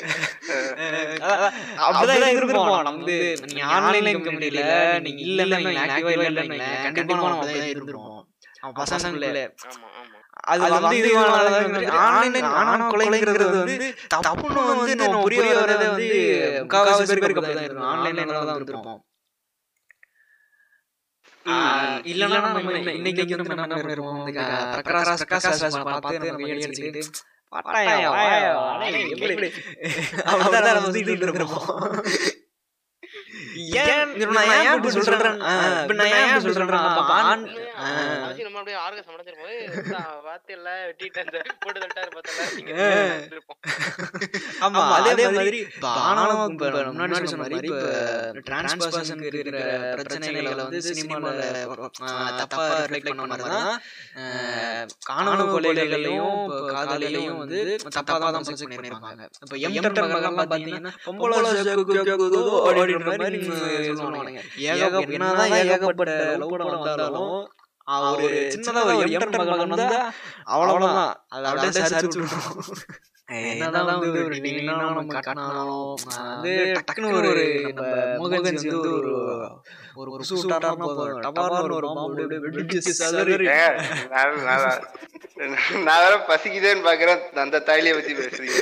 [SPEAKER 2] அப்படிதான் இருந்திருப்போம் நம்ம வந்து நீங்க ஆன்லைன் கம்பெனில நீங்க இல்ல இல்ல நீங்க ஆக்டிவா இல்ல இல்ல கண்டிப்பா நம்ம அப்படிதான் இருந்திருப்போம் அவன் பசங்களுக்குள்ள
[SPEAKER 6] ஆமா ஆமா
[SPEAKER 2] அது வந்து இது ஆன்லைன் ஆணவ கொலைங்கிறது வந்து தப்புன்னு வந்து நம்ம புரிய வரதே வந்து முக்காவாசி பேருக்கு அப்படிதான் இருக்கும் ஆன்லைன்ல தான் வந்திருப்போம் ஆஹ் இல்லன்னா நம்ம இன்னை- இன்னைக்கு வந்து நம்ம என்ன பண்ணிருப்போம் இந்த க- பிரகாஷ் பிரகாஷ் ராஜ் படம் பார்த்து நம்ம கையை அடிச்சுக்கிட்டு வாட்டாயா, வாயா, வாயா, எப்படி? அப்படிதான் நம்ம சுத்திட்டு இருப்போம். ஏன் இப்ப நான் ஏன் இப்படி சொல்றேன் ஆ, இப்ப நான் ஏன் இப்படி சொல்றேன்னா, அப்ப ஆண் ஆ.
[SPEAKER 6] அவசியம் நம்ம அப்படியே ஆர்கஸ் அடைஞ்சிருப்போம் பார்த்து இல்ல வெட்டிட்டு அந்த போட்டு தட்டாரு
[SPEAKER 2] ஆ.
[SPEAKER 6] பார்த்தா
[SPEAKER 2] ஆமா அதே மாதிரி இப்ப ஆணவம் இப்ப முன்னாடி சொன்ன மாதிரி இப்ப டிரான்ஸ்பர்சனுக்கு இருக்கிற பிரச்சனைகளை வந்து சினிமால தப்பா ரிஃப்ளெக்ட் பண்ண மாதிரி தான் காணவ கொலைகளையும் இப்ப காதலையும் வந்து தப்பா தான் ப்ரொஜெக்ட் பண்ணிருப்பாங்க இப்ப எம்டர் மகன்லாம் பாத்தீங்கன்னா பொம்பளை கேக்கு கேக்குதோ அப்படின்ற மாதிரி சொல்லுவானுங்க ஏக என்னதான் ஏகப்பட்ட லவ் படம் வந்தாலும் ஆ, ஒரு சின்னதா ஒரு எம்டர் மகன் வந்தா அவ்வளவுதான் அதை அப்படியே சரிச்சு விட்டுரும் என்னதான் வந்து ஒரு டிவினா நம்ம காட்டினாலும் வந்து டக்குனு ஒரு நம்ம மோகன்ஜி வந்து ஒரு ஒரு ஒரு சூட்டாட்டா போதும் டபார்னு ஒரு பாம்பு அப்படியே வெடிச்சு சதறி
[SPEAKER 5] ஏங்க, நான் நான் நான் வேற பசிக்குதேன்னு பாக்குறேன் அந்த தாலியை பத்தி பேசுறீங்க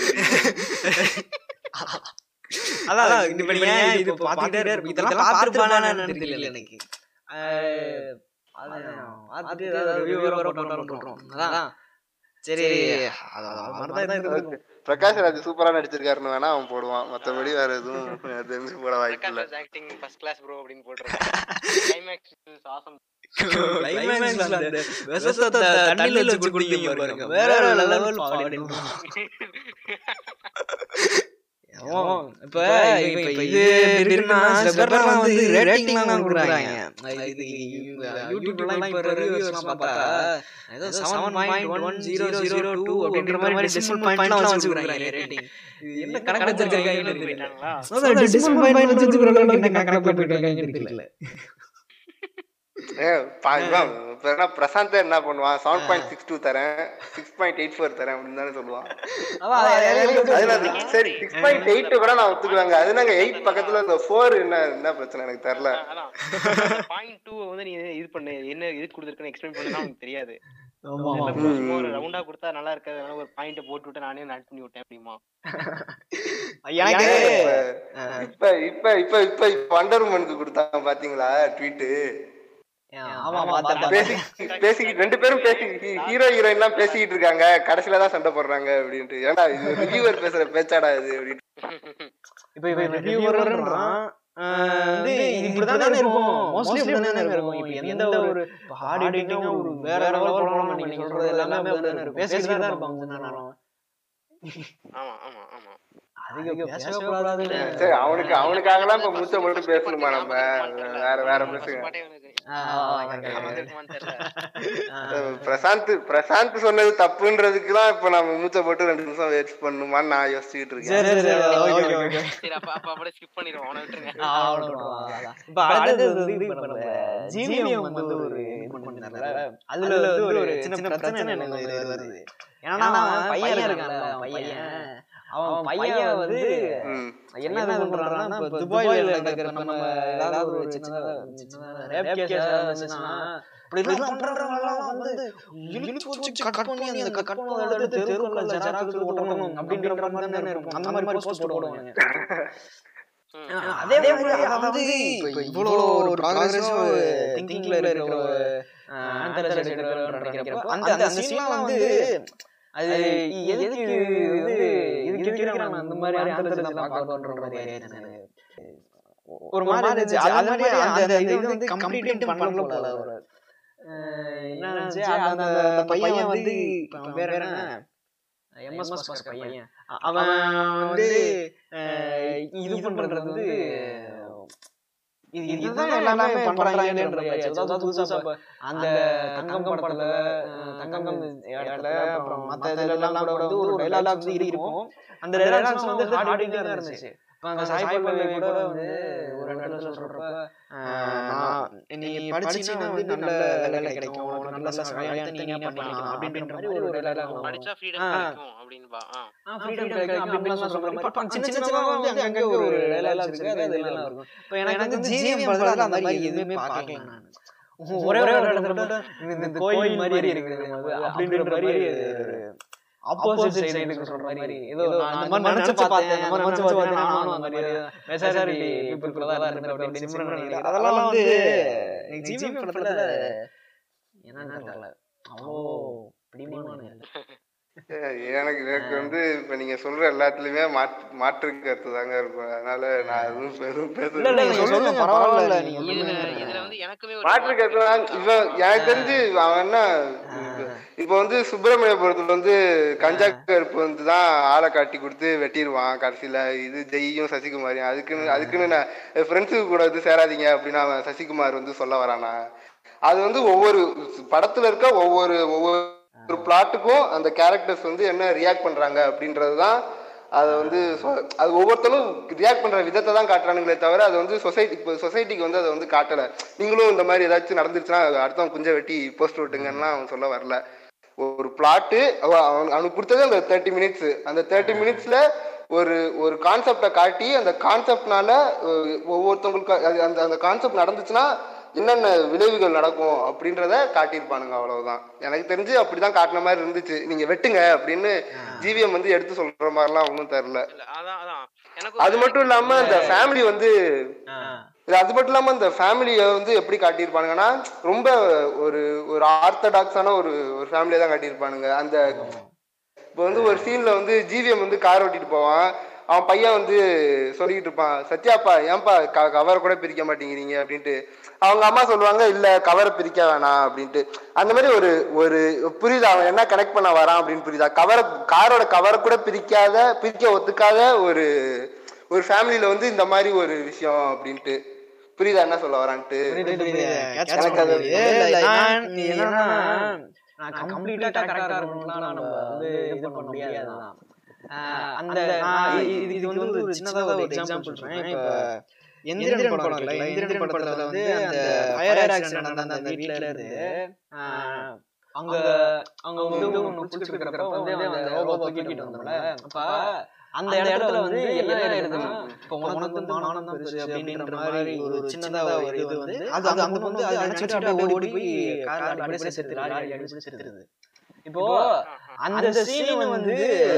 [SPEAKER 2] அதான் இப்ப நீங்க இது பாத்துட்டே இருப்பீங்க இதெல்லாம் பார்த்துருப்பானு தெரியல எனக்கு அஹ், அதான் பார்த்துட்டு ஏதாவது review வேற போட்டோம்னு போட்டுரும். அதான் சரி அது அது மாதிரிதான் இருந்திருக்கும்.
[SPEAKER 5] பிரகாஷ்ராஜ் சூப்பரா நடிச்சிருக்காருன்னு வேணா அவன் போடுவான் மத்தபடி வேற எதுவும் தெரிஞ்சு போட வாய்ப்பு இல்ல
[SPEAKER 6] ஆக்டிங் ஃபர்ஸ்ட் கிளாஸ் ப்ரோ அப்படின்னு போட்டுருக்கேன் கிளைமேக்ஸ் ஆசம்
[SPEAKER 2] Climaxல அந்த விஷத்தை தண்ணியில வச்சு குடிப்பீங்க பாருங்க. வேற level பாடின்னு. ஆமா. இப்ப இப்ப இப்ப இது இருக்குன்னா சில பேர்லாம் வந்து ரேட்டிங்லாம் கொடுக்குறாங்க இது யூடியூப்லாம் இப்ப ரிவ்யூஸ் எல்லாம் பார்த்தா ஏதோ seven point one zero zero two அப்படின்ற மாதிரி டெசிமல் பாயிண்ட்லாம் வச்சுக்கிறாங்க ரேட்டிங் இது என்ன கணக்கு வச்சிருக்காங்கன்னு தெரியல அதான் டெசிமல் பாயிண்ட் வச்சிருக்கிற அளவுக்கு என்ன கணக்கு போட்டுருக்காங்கன்னு தெரியல
[SPEAKER 5] ஏ, பா- இவன் இப்ப என்ன பிரசாந்த் என்ன பண்ணுவான் செவன் பாயிண்ட் சிக்ஸ் டூ தரேன் சிக்ஸ் பாயிண்ட் எயிட் ஃபோர் தரேன் அப்படின்னு தானே சொல்லுவான் அது நான் சரி சிக்ஸ் பாயிண்ட் எயிட் கூட நான் ஒத்துக்குவாங்க அது நாங்க எயிட் பக்கத்துல இந்த ஃபோர் என்ன என்ன பிரச்சனை எனக்கு தெரியல
[SPEAKER 6] அதான் பாயிண்ட் டூ வந்து நீ இது பண்ணு என்ன இது கொடுத்துருக்குன்னு எக்ஸ்பிளைன் பண்ணா உனக்கு தெரியாது சும்மா ஒரு ரவுண்டா கொடுத்தா நல்லா இருக்காது அதனால ஒரு பாயிண்ட் போட்டு விட்டு நானே ஆட் பண்ணி விட்டேன் அப்படிமா
[SPEAKER 2] எனக்கு
[SPEAKER 5] இப்ப இப்ப இப்ப இப்ப இப்ப வண்டர் உமனுக்கு கொடுத்தாங்க பாத்தீங்களா ட்வீட்
[SPEAKER 2] ஆமா ஆமா
[SPEAKER 5] பேசி பேசிக்கிட்டு ரெண்டு பேரும் பேசி ஹீரோ ஹீரோயின் எல்லாம் பேசிக்கிட்டு இருக்காங்க கடைசியில தான் சண்டை போடுறாங்க அப்படின்ட்டு ஏன்டா இது ரிவ்யூவர் பேசுற பேச்சாடா இது அப்படின்னு
[SPEAKER 2] இப்ப இப்ப ரிவ்யூவர்ன்றான்
[SPEAKER 7] ஆஹ் வந்து இது இப்படிதானே இருக்கும் மோஸ்ட்லி இப்படிதானே இருக்கும் இப்ப எந்த ஒரு ஹார்ட் எடிட்டிங்கா ஒரு வேற லெவல் போகலாம் நீங்க சொல்றது எல்லாமே அப்படிதானே இருக்கும் பேசிக்கிட்டு தான் இருப்பாங்க கொஞ்ச நேரம்
[SPEAKER 4] ஆமா ஆமா ஆமா
[SPEAKER 7] அதுக்கு பேசவே கூடாதுன்னு
[SPEAKER 5] சரி அவனுக்கு அவனுக்காகலாம் இப்ப மூச்சை மட்டும் பேசணுமா நம்ம வேற வேற பேசுங்க
[SPEAKER 6] பாட்டே எனக்கு
[SPEAKER 7] ஆஹ் ஆஹ்
[SPEAKER 6] அவன் வந்திருக்குமான்னு தெரியல
[SPEAKER 7] ஆஹ்
[SPEAKER 5] பிரசாந்த் பிரசாந்த் சொன்னது தப்புன்றதுக்குலாம் இப்ப நம்ம மூச்சை போட்டு ரெண்டு நிமிஷம் வேஸ்ட் பண்ணுமான்னு நான் யோசிச்சுக்கிட்டு இருக்கேன்
[SPEAKER 7] சரி சரி ஓகே ஓகே ஓகே
[SPEAKER 6] சரி அப்ப அப்ப அப்படியே ஸ்கிப் பண்ணிடுவோம் அவனை விட்டுருங்க
[SPEAKER 7] இப்ப அடுத்தது வந்து இப்ப நம்ம ஜிவிஎம் வந்து ஒரு இது பண்ணிருந்தாங்கல்ல, அதுல வந்து ஒரு சின்ன பிரச்சனை எனக்கு வந்து வருது ஏன்னா அவன் பையன் இருக்கான்ல அவன் பையன் அவன் பையன் வந்து
[SPEAKER 5] ம்.
[SPEAKER 7] என்ன இது பண்றான்னா இப்ப துபாயில நடக்கிற நம்ம ஏதாவது ஒரு சின்னதா சின்னதா ரேப் கேஸ் ஏதாவது வந்துச்சுன்னா இப்படி எல்லாம் பண்றவங்க எல்லாம் வந்து இழுத்து வச்சு கட் பண்ணி அந்த கட் பண்ணதை எடுத்து தெருவுல ஜெராக்ஸ் ஓட்டணும் அப்படின்ற மாதிரி தானே இருக்கும் அந்த மாதிரி போஸ்ட் போடுவாங்க அதே மாதிரி அவன் வந்து இப்ப இவ்வளோ ஒரு ப்ராக்ரஸிவ் திங்கிங்ல இருக்கிற ஒரு ஆன்சர் நினைக்கிறப்போ அந்த அந்த சீன்லாம் வந்து அது எதுக்கு வந்து இதுக்கு எதுக்கு நான் அந்த மாதிரி ஆன்சர் எல்லாம் பார்க்கணுன்ற மாதிரி ஆயிடுச்சு எனக்கு. ஒரு மாதிரி இருந்துச்சு அது மாதிரி அந்த அந்த இது வந்து கம்ப்ளீட் பண்ணல போல ஒரு அஹ் என்ன இருந்துச்சு அந்த அந்த பையன் வந்து இப்ப அவன் பேர் என்ன எம்எஸ் பாஸ்கர் பையன் அ- அவன் வந்து அஹ் இது பண்றது வந்து இது இதுதான் எல்லாமே பண்றாங்கன்ற மாதிரி அதாவது புதுசா இப்ப அந்த தங்கம் படத்துல அஹ் தங்கம் இடத்துல அப்புறம் மத்த இதுல எல்லாம் கூட வந்து ஒரு டைலாக் வந்து இருக்கும் அந்த டைலாக்ஸ் வந்து ஹார்ட் தான் இருந்துச்சு இப்ப அந்த சாய் பல்லவி கூட வந்து ஒரு இடத்துல சொல்றப்ப அஹ் நான் நீ படிச்சீன்னா வந்து நல்ல வேலை கிடைக்கும் உனக்கு நல்ல சகாயத்தை நீங்க பண்ணிக்கலாம் அப்படின்ற மாதிரி ஒரு டைலாக்
[SPEAKER 6] படிச்சா ஃப்ரீடம்
[SPEAKER 7] ஆ.
[SPEAKER 6] கிடைக்கும் அப்படின்பா ஆ.
[SPEAKER 7] ஃப்ரீடம் கிடைக்கும் அப்படின்னு சொல்ற மாதிரி இப்ப சின்ன சின்னதா வந்து அங்க ஒரு டைலாக் இருக்கு அது இதெல்லாம் இருக்கும் இப்ப எனக்கு வந்து ஜிஎம் படத்துல அந்த மாதிரி எதுவுமே பார்க்கல நான் ஒரே ஒரு இடத்துல மட்டும் இந்த- இந்த கோயில் மாதிரி இருக்குது அப்படின்ற மாதிரி ஒரு ஆப்போசிட் சைடுக்கு சொல்ற மாதிரி ஏதோ நான் அந்த மாதிரி நினைச்சு பார்த்தேன் அந்த மாதிரி நினைச்சு பார்த்தேன் நானும் அந்த மாதிரி மெஜாரிட்டி பீப்புள் தான் இருந்தேன் அப்படின்னு சிம்ரன் நினைக்கிறேன் அதெல்லாம் வந்து ஜிஎம் படத்துல என்னன்னு தெரியல அவ்வளோ பிடிமான இல்லை
[SPEAKER 5] எனக்கு எனக்கு வந்து இப்ப நீங்க சொல்ற எல்லாத்துலயுமே மாற்று மாற்று கருத்து தாங்க இருக்கும் அதனால நான் எதுவும் பெரும்
[SPEAKER 7] இல்ல இல்ல நீங்க
[SPEAKER 5] பேச
[SPEAKER 7] சொல்லுங்க பரவாயில்ல நீங்க
[SPEAKER 6] இதுல
[SPEAKER 7] சொல்லுங்க.
[SPEAKER 6] இதுல வந்து எனக்குமே ஒரு
[SPEAKER 5] மாற்று கருத்துனா இவன் எனக்கு தெரிஞ்சு அவன் என்ன இப்ப வந்து சுப்பிரமணியபுரத்துல வந்து கஞ்சா கருப்பு வந்து தான் ஆளை காட்டி கொடுத்து வெட்டிடுவான் கடைசியில இது ஜெய்யும் சசிகுமாரையும் அதுக்குன்னு அதுக்குன்னு நான் ஃப்ரெண்ட்ஸுக்கு கூட வந்து சேராதீங்க அப்படின்னு அவன் சசிகுமார் வந்து சொல்ல வரானா அது வந்து ஒவ்வொரு படத்துல இருக்க ஒவ்வொரு ஒவ்வொரு பிளாட்டுக்கும் அந்த கேரக்டர்ஸ் வந்து என்ன ரியாக்ட் பண்றாங்க அப்படின்றது தான் அதை வந்து சொ- அது ஒவ்வொருத்தரும் ரியாக்ட் பண்ற விதத்தை தான் காட்டுறானுங்களே தவிர அது வந்து சொசைட்டி இப்போ சொசைட்டிக்கு வந்து அதை வந்து காட்டல நீங்களும் இந்த மாதிரி ஏதாச்சும் நடந்துருச்சுன்னா அது அடுத்தவன் குஞ்ச வெட்டி போஸ்ட் விட்டுங்கன்னா அவன் சொல்ல வரல ஒரு பிளாட்டு அவன் அவனுக்கு கொடுத்தது அந்த தேர்ட்டி மினிட்ஸ் அந்த தேர்ட்டி மினிட்ஸ்ல ஒரு ஒரு கான்செப்டை காட்டி அந்த கான்செப்ட்னால ஒவ்வொருத்தவங்களுக்கு அது- அந்த அந்த கான்செப்ட் நடந்துச்சுன்னா என்னென்ன விளைவுகள் நடக்கும் அப்படின்றத காட்டியிருப்பானுங்க அவ்வளவுதான் எனக்கு தெரிஞ்சு அப்படிதான் காட்டின மாதிரி இருந்துச்சு நீங்க வெட்டுங்க அப்படின்னு ஜிவிஎம் வந்து எடுத்து சொல்ற மாதிரிலாம் ஒன்றும் தெரில
[SPEAKER 6] இல்ல, அதான் அதான் எனக்கு
[SPEAKER 5] அது மட்டும் இல்லாம இந்த ஃபேமிலி வந்து
[SPEAKER 7] ஆ.
[SPEAKER 5] இது அது மட்டும் இல்லாம இந்த ஃபேமிலியை வந்து எப்படி காட்டியிருப்பானுங்கன்னா ரொம்ப ஒரு ஒரு ஆர்த்தடாக்ஸான ஒரு ஒரு ஃபேமிலியை தான் காட்டியிருப்பானுங்க அந்த இப்போ வந்து ஒரு சீன்ல வந்து ஜிவிஎம் வந்து கார் ஓட்டிட்டு போவான் அவன் பையன் வந்து சொல்லிக்கிட்டு இருப்பான் சத்யாப்பா ஏன்பா க கவரை கூட பிரிக்க மாட்டேங்கிறீங்க அப்படின்ட்டு அவங்க அம்மா சொல்லுவாங்க இல்ல கவரை பிரிக்க வேணாம் அப்படின்ட்டு அந்த மாதிரி ஒரு ஒரு புரியுதா அவன் என்ன கனெக்ட் பண்ண வரான் அப்படின்னு புரியுதா கவரை காரோட கவரை கூட பிரிக்காத பிரிக்க ஒத்துக்காத ஒரு ஒரு ஃபேமிலியில வந்து இந்த மாதிரி ஒரு விஷயம் அப்படின்ட்டு புரியுதா என்ன சொல்ல வரான்ட்டு
[SPEAKER 7] புரியுது, புரியுது. Catch
[SPEAKER 5] எனக்கு
[SPEAKER 7] பண்ண
[SPEAKER 5] அது-
[SPEAKER 7] முடியுது. இல்ல, நான் நீ என்னன்னா, நான் கம்ப்ளீட்டா கரெக்டா இருக்கணும்லாம் நம்ம வந்து இது பண்ண முடியாதுதான் ஆஹ் அந்த நான் இது இது வந்து ஒரு சின்னதா ஒரு எக்ஸாம்பிள் சொல்றேன் இப்ப எந்திரன் படம் இருக்குல்ல எந்திரன் படத்துல வந்து அந்த ஃபயர் ஆக்சிடென்ட் நடந்த அந்த வீட்ல இருந்து ஆஹ் அங்க அங்க வந்து ஒண்ணு குளிச்சுட்டு இருக்கிறப்ப வந்து அந்த ரோபோ தூக்கிட்டு வந்தோம்ல அப்ப அந்த இடத்துல வந்து என்ன ஆயிடுதுன்னா இப்ப உனக்கு வந்து மானம் தான் பெருசு அப்படின்ற மாதிரி ஒரு சின்னதா ஒரு இது வந்து அது அந்த பொண்ணு வந்து அதை நினைச்சிட்டு அப்படியே ஓடி போய் கார்ல அப்படியே செத்துரு லாரி அடிச்சு செத்துருது இப்போ அந்த சீன் வந்து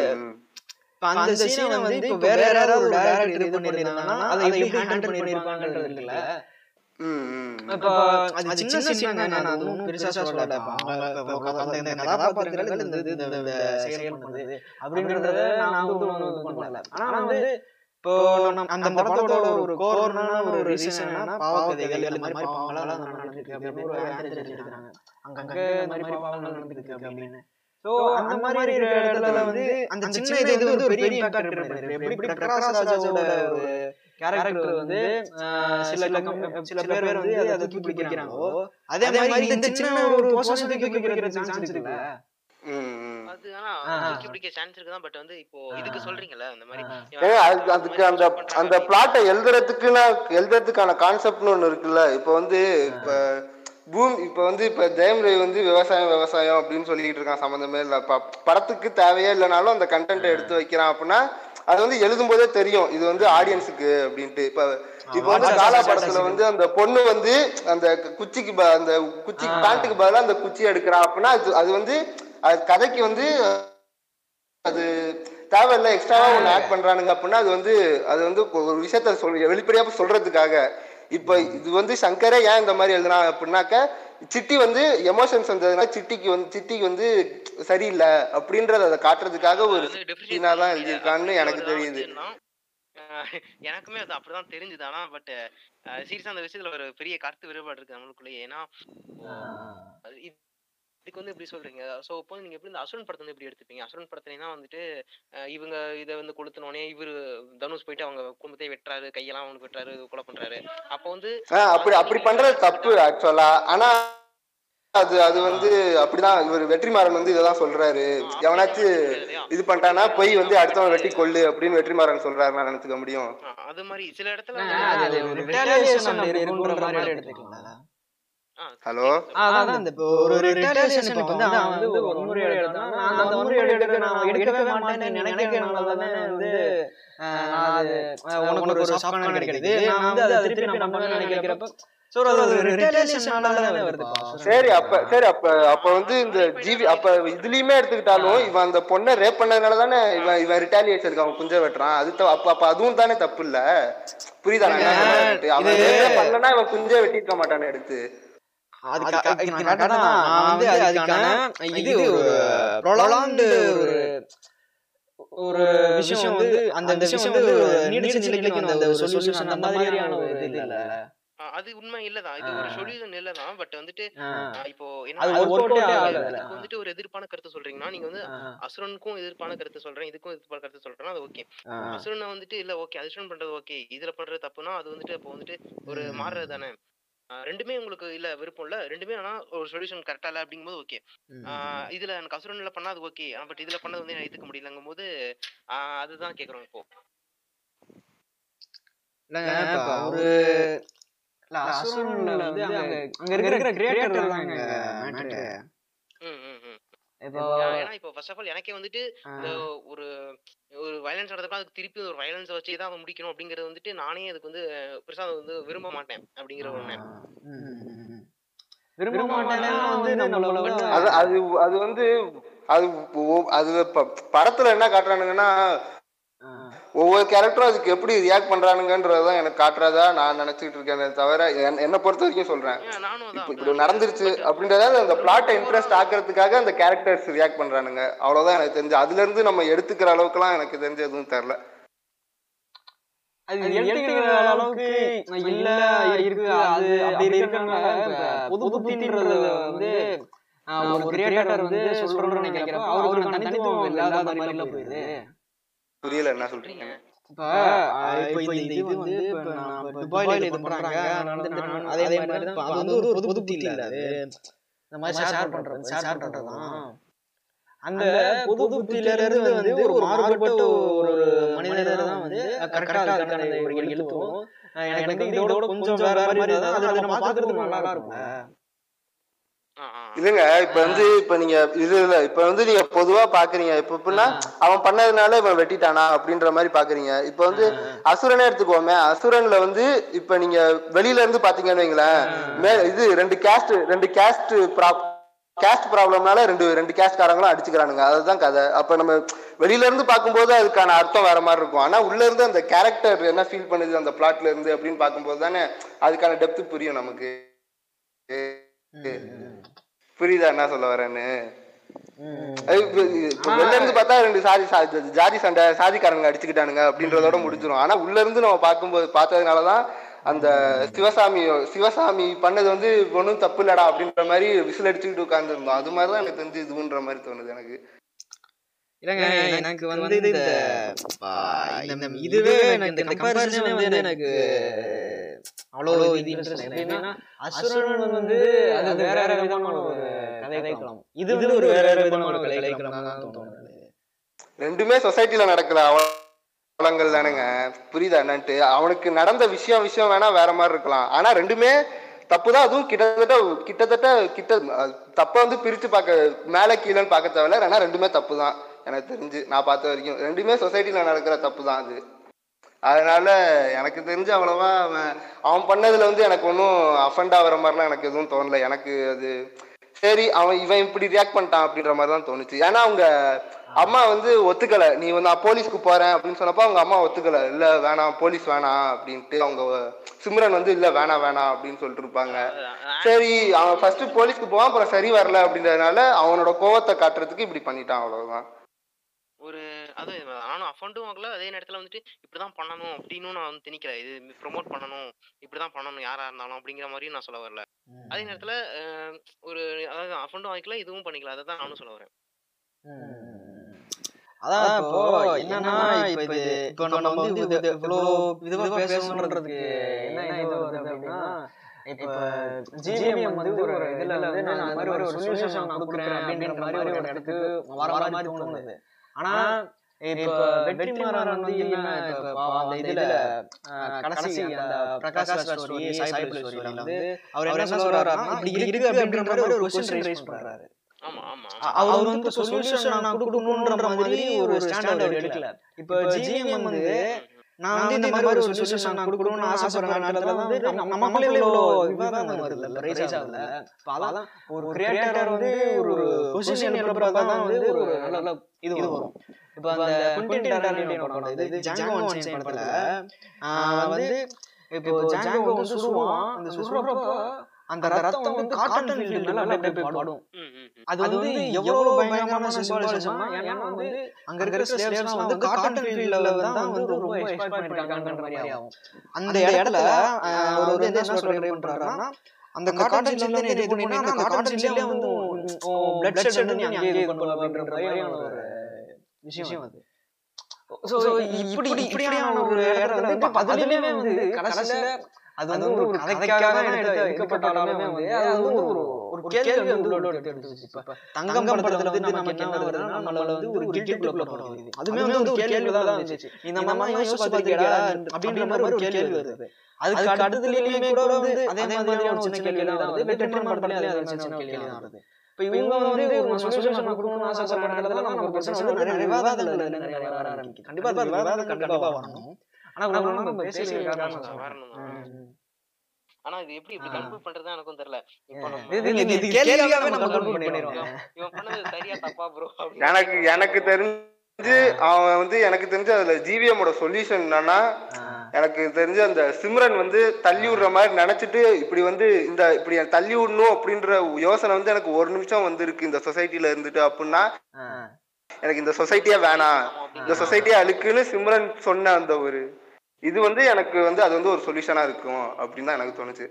[SPEAKER 7] இப்ப அந்த சீனை வந்து இப்ப வேற யாராவது ஒரு டைரக்டர் இது பண்ணிருந்தாங்கன்னா அதை எப்படி ஹேண்டில் பண்ணிருப்பாங்கன்றது இருக்குல்ல
[SPEAKER 5] ம், ம்.
[SPEAKER 7] இப்போ அது சின்ன சீன் தான் நான் அது ஒன்றும் பெருசா சொல்லல இப்ப அவங்க இப்ப அந்த இந்த கதாபாத்திரங்கள் இந்த இது இந்த இந்த செயல் பண்ணுது அப்படின்றத நான் வந்து ஒன்றும் இது பண்ணல ஆனா வந்து இப்போ நம்ம அந்த படத்தோட ஒரு கோர்னான ஒரு ரீசன் என்னன்னா பாவக்கதைகள் இந்த மாதிரி பாவங்கள்லாம் நடந்துருக்கு அப்படின்னு ஒரு ஆன்சர் வச்சிருக்காங்க அங்கங்க இந்த மாதிரி பாவங்கள் நடந்துருக்கு அப்படின்னு சோ அந்த மாதிரி இருக்கிற இடத்துல வந்து அந்த சின்ன இது வந்து ஒரு பெரிய இம்பாக்ட் பண்ணிருக்கு எப்படி பிரகாஷ் ராஜோட ஒரு கேரக்டர் வந்து ஆஹ், சில கம்- சில பேர் வந்து அதை தூக்கி பிடிக்கிறாங்களோ அதே மாதிரி இந்த சின்ன ஒரு போர்ஷன் தூக்கி பிடிக்கிற சான்ஸ் இருக்குல்ல
[SPEAKER 5] ம், ம்.
[SPEAKER 6] அது ஆனா
[SPEAKER 7] ஆ.
[SPEAKER 6] தூக்கி பிடிக்க சான்ஸ் இருக்குதான் பட் வந்து இப்போ இதுக்கு சொல்றீங்கல்ல அந்த மாதிரி
[SPEAKER 7] ஆ.
[SPEAKER 6] இவன்
[SPEAKER 5] ஏங்க அது அதுக்கு அந்த அந்த பிளாட்டை எழுதுறதுக்குன்னா எழுதுறதுக்கான கான்செப்ட்னு ஒன்று இருக்குல்ல இப்போ வந்து இப்போ பூமி இப்போ வந்து இப்போ ஜெயம் ரவி வந்து விவசாயம் விவசாயம் அப்படின்னு சொல்லிக்கிட்டு இருக்கான் சம்மந்தமே இல்லை இப்போ படத்துக்கு தேவையே இல்லைனாலும் அந்த கண்டென்ட்டை எடுத்து வைக்கிறான் அப்படின்னா அது வந்து எழுதும் போதே தெரியும் இது வந்து ஆடியன்ஸுக்கு அப்படின்ட்டு இப்போ இப்போ வந்து காலா படத்துல வந்து அந்த பொண்ணு வந்து அந்த குச்சிக்கு ப- அந்த குச்சி பேண்ட்டுக்கு பதிலா அந்த குச்சி எடுக்கிறான் அப்படின்னா அது அது வந்து அது கதைக்கு வந்து அது தேவையில்ல எக்ஸ்ட்ராவா ஒன்று ஆட் பண்றானுங்க அப்படின்னா அது வந்து அது வந்து ஒரு விஷயத்த சொல் வெளிப்படையா சொல்றதுக்காக இப்போ இது வந்து சங்கரே ஏன் இந்த மாதிரி எழுதுனா அப்படின்னாக்க சிட்டி வந்து எமோஷன்ஸ் வந்ததுனால சிட்டிக்கு வந்து சிட்டிக்கு வந்து சரியில்லை அப்படின்றத அதை காட்டுறதுக்காக ஒரு
[SPEAKER 6] வந்து differentiate
[SPEAKER 5] சீனா தான்
[SPEAKER 6] பண்ணி
[SPEAKER 5] எழுதியிருக்கான்னு
[SPEAKER 6] அப்படி
[SPEAKER 5] எனக்கு
[SPEAKER 6] ஒரு
[SPEAKER 5] தெரியுது
[SPEAKER 6] ஆச்சுன்னா, ஆஹ் எனக்குமே அது அப்படிதான் தெரிஞ்சுது ஆனா பட் சீரியஸா அந்த விஷயத்துல ஒரு பெரிய கருத்து வேறுபாடு இருக்கு நம்மளுக்குள்ளேயே ஏன்னா அது இது- இதுக்கு வந்து எப்படி சொல்றீங்க சோ இப்போ நீங்க எப்படி இந்த அசுரன் படத்தை வந்து எப்படி எடுத்துப்பீங்க அசுரன் படத்துலனா வந்துட்டு அஹ் இவங்க இதை வந்து கொளுத்தினோடனே இவரு தனுஷ் போயிட்டு அவங்க குடும்பத்தை வெட்டுறாரு கையெல்லாம் அவனுக்கு வெட்டுறாரு கொலை பண்றாரு அப்போ வந்து
[SPEAKER 5] ஆஹ் அப்படி அப்படி பண்றது தப்பு ஆக்சுவலா ஆனா அது அது வந்து அப்படிதான் இவர் வெற்றிமாறன் வந்து இதெல்லாம் சொல்றாரு எவனாச்சும் இது பண்ணிட்டானா போய் வந்து அடுத்தவன் வெட்டி கொள்ளு அப்படின்னு வெற்றிமாறன் சொல்றாரு நான் நினைச்சுக்க முடியும்
[SPEAKER 6] ஆஹ் அது மாதிரி சில இடத்துல
[SPEAKER 7] அது ஒரு retaliation அப்படி இருக்குன்ற மாதிரி எடுத்துக்கலாம்
[SPEAKER 6] ஆஹ்
[SPEAKER 5] ஹலோ
[SPEAKER 7] அதான் இந்த இப்போ ஒரு ரிட்டாலியேஷன் இப்போ வந்து அவன் வந்து ஒரு வன்முறை எடுத்தான் நான் அந்த வன்முறை எடுக்க நான் எடுக்கவே மாட்டேன்னு நினைக்கிறனால தானே வந்து ஆஹ், நான் அது ஆஹ், உனக்கு ஒரு சாஃப்ட் கார்னர் கிடைக்குது நான் வந்து அதை திருப்பி நான் பண்ணணும்னு நினைக்கிறப்ப ஸோ அது ஒரு ரிட்டாலியேஷனால தானே வருது
[SPEAKER 5] சரி அப்ப சரி அப்ப அப்ப வந்து இந்த ஜிவி அப்ப இதுலயுமே எடுத்துக்கிட்டாலும் இவன் அந்த பொண்ணை ரேப் பண்ணதுனால தானே இவன் இவன் ரிட்டாலியேஷனுக்கு அவன் குஞ்ச வெட்டுறான் அது த- அப்ப அப்ப அதுவும் தானே தப்பு இல்ல புரியுதா நான் என்ன சொல்றேன்ட்டு? அவன் rape பண்ணலன்னா இவன் குஞ்ச வெட்டியிருக்க மாட்டானே எடுத்து
[SPEAKER 7] அதுக்கு நான் கரெக்டா நான் வந்து அதுக்கான இது ஒரு ப்ரொலாங்டு ஒரு ஒரு விஷயம் வந்து அந்த அந்த விஷயம் வந்து நீடிச்சு நிலைக்கணும் அந்த ஒரு சொல்யூஷன் அந்த மாதிரியான ஒரு இது இல்ல
[SPEAKER 6] ஆஹ் அது உண்மை இல்லதான் இது ஒரு சொல்யூஷன் இல்லதான் பட் வந்துட்டு ஆஹ் இப்போ
[SPEAKER 7] அது
[SPEAKER 6] என்ன
[SPEAKER 7] work out ஏ ஆகல.
[SPEAKER 6] இதுக்கு வந்துட்டு ஒரு எதிர்ப்பான கருத்து சொல்றீங்கன்னா நீங்க வந்து அசுரனுக்கும் எதிர்ப்பான கருத்து சொல்றேன் இதுக்கும் எதிர்ப்பான கருத்து சொல்றேன்னா அது ஓகே அசுரனை வந்துட்டு இல்ல ஓகே அசுரன் பண்றது ஓகே இதுல பண்றது தப்புனா அது வந்துட்டு அப்போ வந்துட்டு ஒரு மாறுறது தானே ஆஹ் ரெண்டுமே உங்களுக்கு இல்ல விருப்பம் இல்ல ரெண்டுமே ஆனா ஒரு சொல்யூஷன் கரெக்டா இல்ல அப்படிங்கும்போது ஓகே இதுல எனக்கு அசுரன்ல பண்ணா அது ஓகே பட் இதுல பண்ணது வந்து நான் ஏத்துக்க முடியலங்கும் போது ஆஹ் அதுதான் கேக்குறோம் இப்போ
[SPEAKER 7] இல்லங்க இப்ப ஒரு இல்ல அசுரன்ல வந்து அங்க அங்க இருக்கிற கிரியேட்டர் தாங்க மேட்டர்
[SPEAKER 6] ம் ம் ம்
[SPEAKER 7] இப்போ
[SPEAKER 6] ஏன்னா- ஏன்னா இப்போ ஃபர்ஸ்ட் ஆஃப் ஆல் எனக்கே வந்துட்டு இந்த ஒரு ஒரு வயலன்ஸ் நடந்தப்ப அதுக்கு திருப்பி ஒரு வயலன்ஸ் வச்சு தான் அதை முடிக்கணும் அப்படிங்கறது வந்துட்டு நானே அதுக்கு வந்து பெருசா அதை வந்து விரும்ப மாட்டேன் அப்படிங்கிற ஒண்ணு
[SPEAKER 7] விரும்ப மாட்டேன்னா வந்து நம்மள வந்து
[SPEAKER 5] அது அது அது வந்து அது ஒ- அது ப- படத்துல என்ன காட்டுறானுங்கன்னா ஒவ்வொரு கேரக்டரும் அதுக்கு எப்படி ரியாக்ட் பண்றானுங்கன்றதுதான் எனக்கு காட்டுறதா நான் நினைச்சிட்டு இருக்கேனே தவிர என்- என்னை பொறுத்த வரைக்கும் சொல்றேன்
[SPEAKER 6] ஏன் நானும்
[SPEAKER 5] இப்போ
[SPEAKER 6] அதான்
[SPEAKER 5] இப்படி நடந்துருச்சு அப்படின்றத அந்த பிளாட்டை இன்ட்ரெஸ்ட் ஆக்குறதுக்காக அந்த கேரக்டர்ஸ் ரியாக்ட் பண்றானுங்க அவ்வளவுதான் எனக்கு தெரிஞ்சு அதுல இருந்து நம்ம எடுத்துக்கிற அளவுக்குலாம் எனக்கு தெரிஞ்சு எதுவும் தெரியல
[SPEAKER 7] அது எடுத்துக்கிற அளவுக்கு இல்ல இருக்கு அது அப்படி இருக்காங்க புது புத்தின்றது வந்து ஆஹ், ஒரு கிரியேட்டர் வந்து சொல்றோம்னு நினைக்கிறப்ப அவருக்கான தனித்துவம் இல்லாத மாதிரில போயிடுது
[SPEAKER 5] புரியல என்ன சொல்றீங்க
[SPEAKER 7] இப்ப ஆஹ், இப்ப இந்த இது வந்து இப்ப நான் இப்ப துபாயில இது பண்றாங்க அதனால வந்து நான் அதே மாதிரி தான் அது வந்து ஒரு பொது புத்தி இல்ல அது இந்த மாதிரி ஷேர் பண்றது ஷேர் பண்றதுதான் அந்த பொது புத்தியில இருந்து வந்து ஒரு மாறுபட்ட ஒரு மனிதர் தான் வந்து கரெக்டா அதுக்கான ஒரு எழுத்தும் ஆஹ், எனக்கு வந்து இதோட கொஞ்சம் வேற மாதிரி இருந்தா அதை நம்ம பாக்குறது நல்லா இருக்கும்
[SPEAKER 6] ஆ, ஆ.
[SPEAKER 5] இல்லைங்க இப்ப வந்து இப்ப நீங்க இது இல்ல இப்ப வந்து நீங்க பொதுவா பாக்குறீங்க இப்ப எப்படின்னா அவன் பண்ணதுனால இவன் வெட்டிட்டானா அப்படின்ற மாதிரி பாக்குறீங்க இப்ப வந்து அசுரனே எடுத்துக்கோமே அசுரன்ல வந்து இப்ப நீங்க வெளியில இருந்து பாத்தீங்கன்னு வைங்களேன் மே இது ரெண்டு கேஸ்ட் ரெண்டு கேஸ்ட் ப்ராப் கேஸ்ட் ப்ராப்ளம்னால ரெண்டு ரெண்டு கேஸ்ட்காரங்களும் அடிச்சுக்கிறானுங்க அதுதான் கதை அப்ப நம்ம வெளியில இருந்து பார்க்கும்போது அதுக்கான அர்த்தம் வேற மாதிரி இருக்கும் ஆனா உள்ள இருந்து அந்த கேரக்டர் என்ன ஃபீல் பண்ணுது அந்த பிளாட்ல இருந்து அப்படின்னு பார்க்கும்போது தானே அதுக்கான டெப்த் புரியும் நமக்கு புரியுதா என்ன சொல்ல வரேன்னு அது இப்ப இப்ப வெளில இருந்து பார்த்தா ரெண்டு சாதி சா- ஜாதி சண்டை சாதிக்காரங்க அடிச்சுக்கிட்டானுங்க அப்படின்றதோட முடிஞ்சிடும் ஆனா உள்ள இருந்து நம்ம பார்க்கும்போது பார்த்ததுனாலதான் அந்த சிவசாமி சிவசாமி பண்ணது வந்து ஒன்றும் தப்பு இல்லடா அப்படின்ற மாதிரி விசில் அடிச்சுக்கிட்டு உட்காந்துருந்தோம் அது மாதிரி தான் எனக்கு தெரிஞ்சு இதுன்ற மாதிரி தோணுது எனக்கு
[SPEAKER 7] இல்லைங்க எனக்கு வந்து இந்த ஆ, இந்த இதுவே எனக்கு இந்த கம்பேரிசனே வந்து எனக்கு அவ்வளோ இது இன்ட்ரெஸ்ட் எப்படின்னா அசுரன் வந்து அது வேற வேற விதமான ஒரு கதைக்களம் இது வந்து ஒரு வேற வேற விதமான ஒரு கதைக்களம் தான் தோணுது
[SPEAKER 5] ரெண்டுமே சொசைட்டில நடக்கிற அவலங்கள் தானுங்க புரியுதா என்னன்ட்டு அவனுக்கு நடந்த விஷயம் விஷயம் வேணா வேற மாதிரி இருக்கலாம் ஆனா ரெண்டுமே தப்பு தான் அதுவும் கிட்டத்தட்ட கிட்டத்தட்ட கிட்ட அஹ், தப்பை வந்து பிரிச்சு பார்க்க மேல கீழேன்னு பார்க்க தேவையில்ல ஆனா ரெண்டுமே தப்பு தான் எனக்கு தெரிஞ்சு நான் பார்த்த வரைக்கும் ரெண்டுமே சொசைட்டில நடக்கிற தப்பு தான் அது அதனால எனக்கு தெரிஞ்சு அவ்வளவா அவன் அவன் பண்ணதுல வந்து எனக்கு ஒன்றும் அஃபண்ட் ஆகிற மாதிரிலாம் எனக்கு எதுவும் தோணல எனக்கு அது சரி அவன் இவன் இப்படி ரியாக்ட் பண்ணிட்டான் அப்படின்ற மாதிரி தான் தோணுச்சு ஏன்னா அவங்க அம்மா வந்து ஒத்துக்கல நீ வந்து நான் போலீஸ்க்கு போறேன் அப்படின்னு சொன்னப்போ அவங்க அம்மா ஒத்துக்கல இல்ல வேணாம் போலீஸ் வேணாம் அப்படின்ட்டு அவங்க சிம்ரன் வந்து இல்ல வேணாம் வேணாம் அப்படின்னு சொல்லிட்டு இருப்பாங்க சரி அவன் ஃபர்ஸ்ட் போலீஸ்க்கு போவான் அப்புறம் சரி வரல அப்படின்றதுனால அவனோட கோவத்தை காட்டுறதுக்கு இப்படி பண்ணிட்டான் அவ்வளவுதான்
[SPEAKER 6] ஒரு அது நானும் அஃபண்டும் ஆகல அதே நேரத்துல வந்துட்டு இப்படிதான் பண்ணணும் அப்படின்னு நான் வந்து திணிக்கல இது ப்ரோமோட் பண்ணணும் இப்படிதான் பண்ணணும் யாரா இருந்தாலும் அப்படிங்கிற மாதிரியும் நான் சொல்ல வரல அதே நேரத்துல அஹ், ஒரு அதாவது அஃபண்டும் வாங்கிக்கல இதுவும் பண்ணிக்கல அதை தான் நானும் சொல்ல வரேன்
[SPEAKER 7] அதான் இப்போ என்னன்னா இப்ப இது இப்போ நம்ம வந்து இது இவ்வளோ இதுவா பேசணுன்றதுக்கு என்ன இது வருது அப்படின்னா இப்ப ஜிஎம் வந்து ஒரு இதுல வந்து நான் இந்த மாதிரி ஒரு சொல்யூஷன் நான் கொடுக்குறேன் அப்படின்ற மாதிரி ஒரு இடத்துக்கு வர மாதிரி தோணுது ஆனா இப்ப வெற்றிமாறன் வந்து என்ன இப்ப பாவம் அந்த இதுல அஹ், கடைசி அந்த பிரகாஷ் ராஜ் ஸ்டோரி சாய்பிள் ஸ்டோரியில வந்து அவர் என்ன சொல்றாருன்னா இப்படி இருக்கு அப்படின்ற மாதிரி ஒரு கொஸ்டின் ரைஸ் பண்றாரு
[SPEAKER 6] ஆமா ஆமா
[SPEAKER 7] அ- அவர் வந்து சொல்யூஷன் நான் கொடுக்கணுன்ற மாதிரி ஒரு ஸ்டாண்ட் அவர் எடுக்கல இப்போ ஜிஎம் வந்து நான் வந்து இந்த மாதிரி ஒரு சொல்யூஷன் நான் கொடுக்கணும்னு ஆசைப்படுற நேரத்துல வந்து நம்ம நம்ம மக்களே இவ்வளோ விவாதம் வருது இல்ல ரைஸ் ஆகுதுல இப்போ அதான் ஒரு கிரியேட்டர் வந்து ஒரு பொசிஷன் எழுப்புறப்ப தான் வந்து ஒரு நல்ல இது வரும் இப்போ அந்த குண்டின் டாரண்டினோ படம் இது ஜாங்கோ அன்சைன் படத்துல ஆஹ் வந்து இப்போ ஜாங்கோ வந்து சுடுவான் அந்த சுடுறப்போ அந்த ரத்தம் வந்து காட்டன் ஃபீல்ட் மேல அப்படியே போய் படும்
[SPEAKER 6] ம், ம், ம்.
[SPEAKER 7] அது வந்து எவ்வளவு பயங்கரமான சிம்பாலிசம் ஏன்னா வந்து அங்க இருக்கிற ஸ்லேவ்ஸ்லாம் வந்து காட்டன் ஃபீல்ட்ல தான் வந்து ரொம்ப எக்ஸ்பெக்ட் பண்ணிருக்காங்கன்ற மாதிரி ஆகும் அந்த இடத்துல அஹ், அவர் வந்து என்ன சொல்ற ட்ரை பண்றாருன்னா அந்த காட்டன் ஃபீல்ட்ல இருந்து இது பண்ணினா அந்த காட்டன் ஃபீல்ட்லயே வந்து பிளட் ஷெட் வந்து நீ அங்கேயே இது பண்ணலாம் அப்படின்ற மாதிரியான ஒரு விஷயம் அது சோ இப்படி இப்படியான ஒரு இடத்துல வந்து இப்ப அதுலயுமே வந்து கடைசியில அது வந்து ஒரு கதைக்காக தான் எடுத்து எடுக்கப்பட்டாலுமே வந்து அது வந்து ஒரு ஒரு கேள்வி வந்து உள்ள எடுத்து எடுத்துச்சு இப்ப தங்கம் படத்துல வந்து நமக்கு என்ன வருதுன்னா நம்மள வந்து ஒரு கில்ட்டுக்குள்ள போட வருது அதுவுமே வந்து ஒரு கேள்வி தான் இருந்துச்சு இந்த மாதிரி யோசிச்சு பாத்திருக்கியா அப்படின்ற மாதிரி ஒரு கேள்வி வருது அதுக்கு அடுத்ததுலயுமே கூட வந்து அதே மாதிரியான ஒரு சின்ன கேள்வி தான் வருது வெற்றிமாறன் படத்துலயும் அதே மாதிரி சின்ன கேள்வி தான் வருது இப்ப இவங்க வந்து ஒரு சொல்யூஷன் கொடுக்கணும்னு ஆசைப்படுற இடத்துல நம்ம பிரச்சனை வந்து நிறைய விவாதங்கள் நிறைய வர ஆரம்பிக்குது கண்டிப்பா அது விவாதம் கண்டிப்பா வரணும் ஆனா ஒரு நம்ம பேசி
[SPEAKER 6] வரணும் தான். ஆனா இது எப்படி இப்படி கன்க்ளூட் பண்றது எனக்கும் தெரியல இப்போ நம்ம
[SPEAKER 7] இது இது இது கேள்வியாவே நம்ம கன்க்ளூட் பண்ணிடுவோம்
[SPEAKER 6] இவன் பண்ணது சரியா தப்பா ப்ரோ
[SPEAKER 5] எனக்கு எனக்கு தெரிஞ்சு அவன் வந்து எனக்கு தெரிஞ்சு அதுல ஜிவிஎம்மோட சொல்யூஷன் என்னன்னா எனக்கு தெரிஞ்சு அந்த சிம்ரன் வந்து தள்ளி விடுற மாதிரி நினைச்சிட்டு இப்படி வந்து இந்த இப்படி தள்ளி விடணும் அப்படின்ற யோசனை வந்து எனக்கு ஒரு நிமிஷம் வந்து இருக்கு இந்த சொசைட்டில இருந்துட்டு அப்படின்னா எனக்கு இந்த சொசைட்டியே வேணாம் இந்த சொசைட்டியே அழுக்குன்னு சிம்ரன் சொன்ன அந்த ஒரு இது வந்து எனக்கு வந்து அது வந்து ஒரு சொல்யூஷனா இருக்கும் அப்படின்னு தான் எனக்கு தோணுச்சு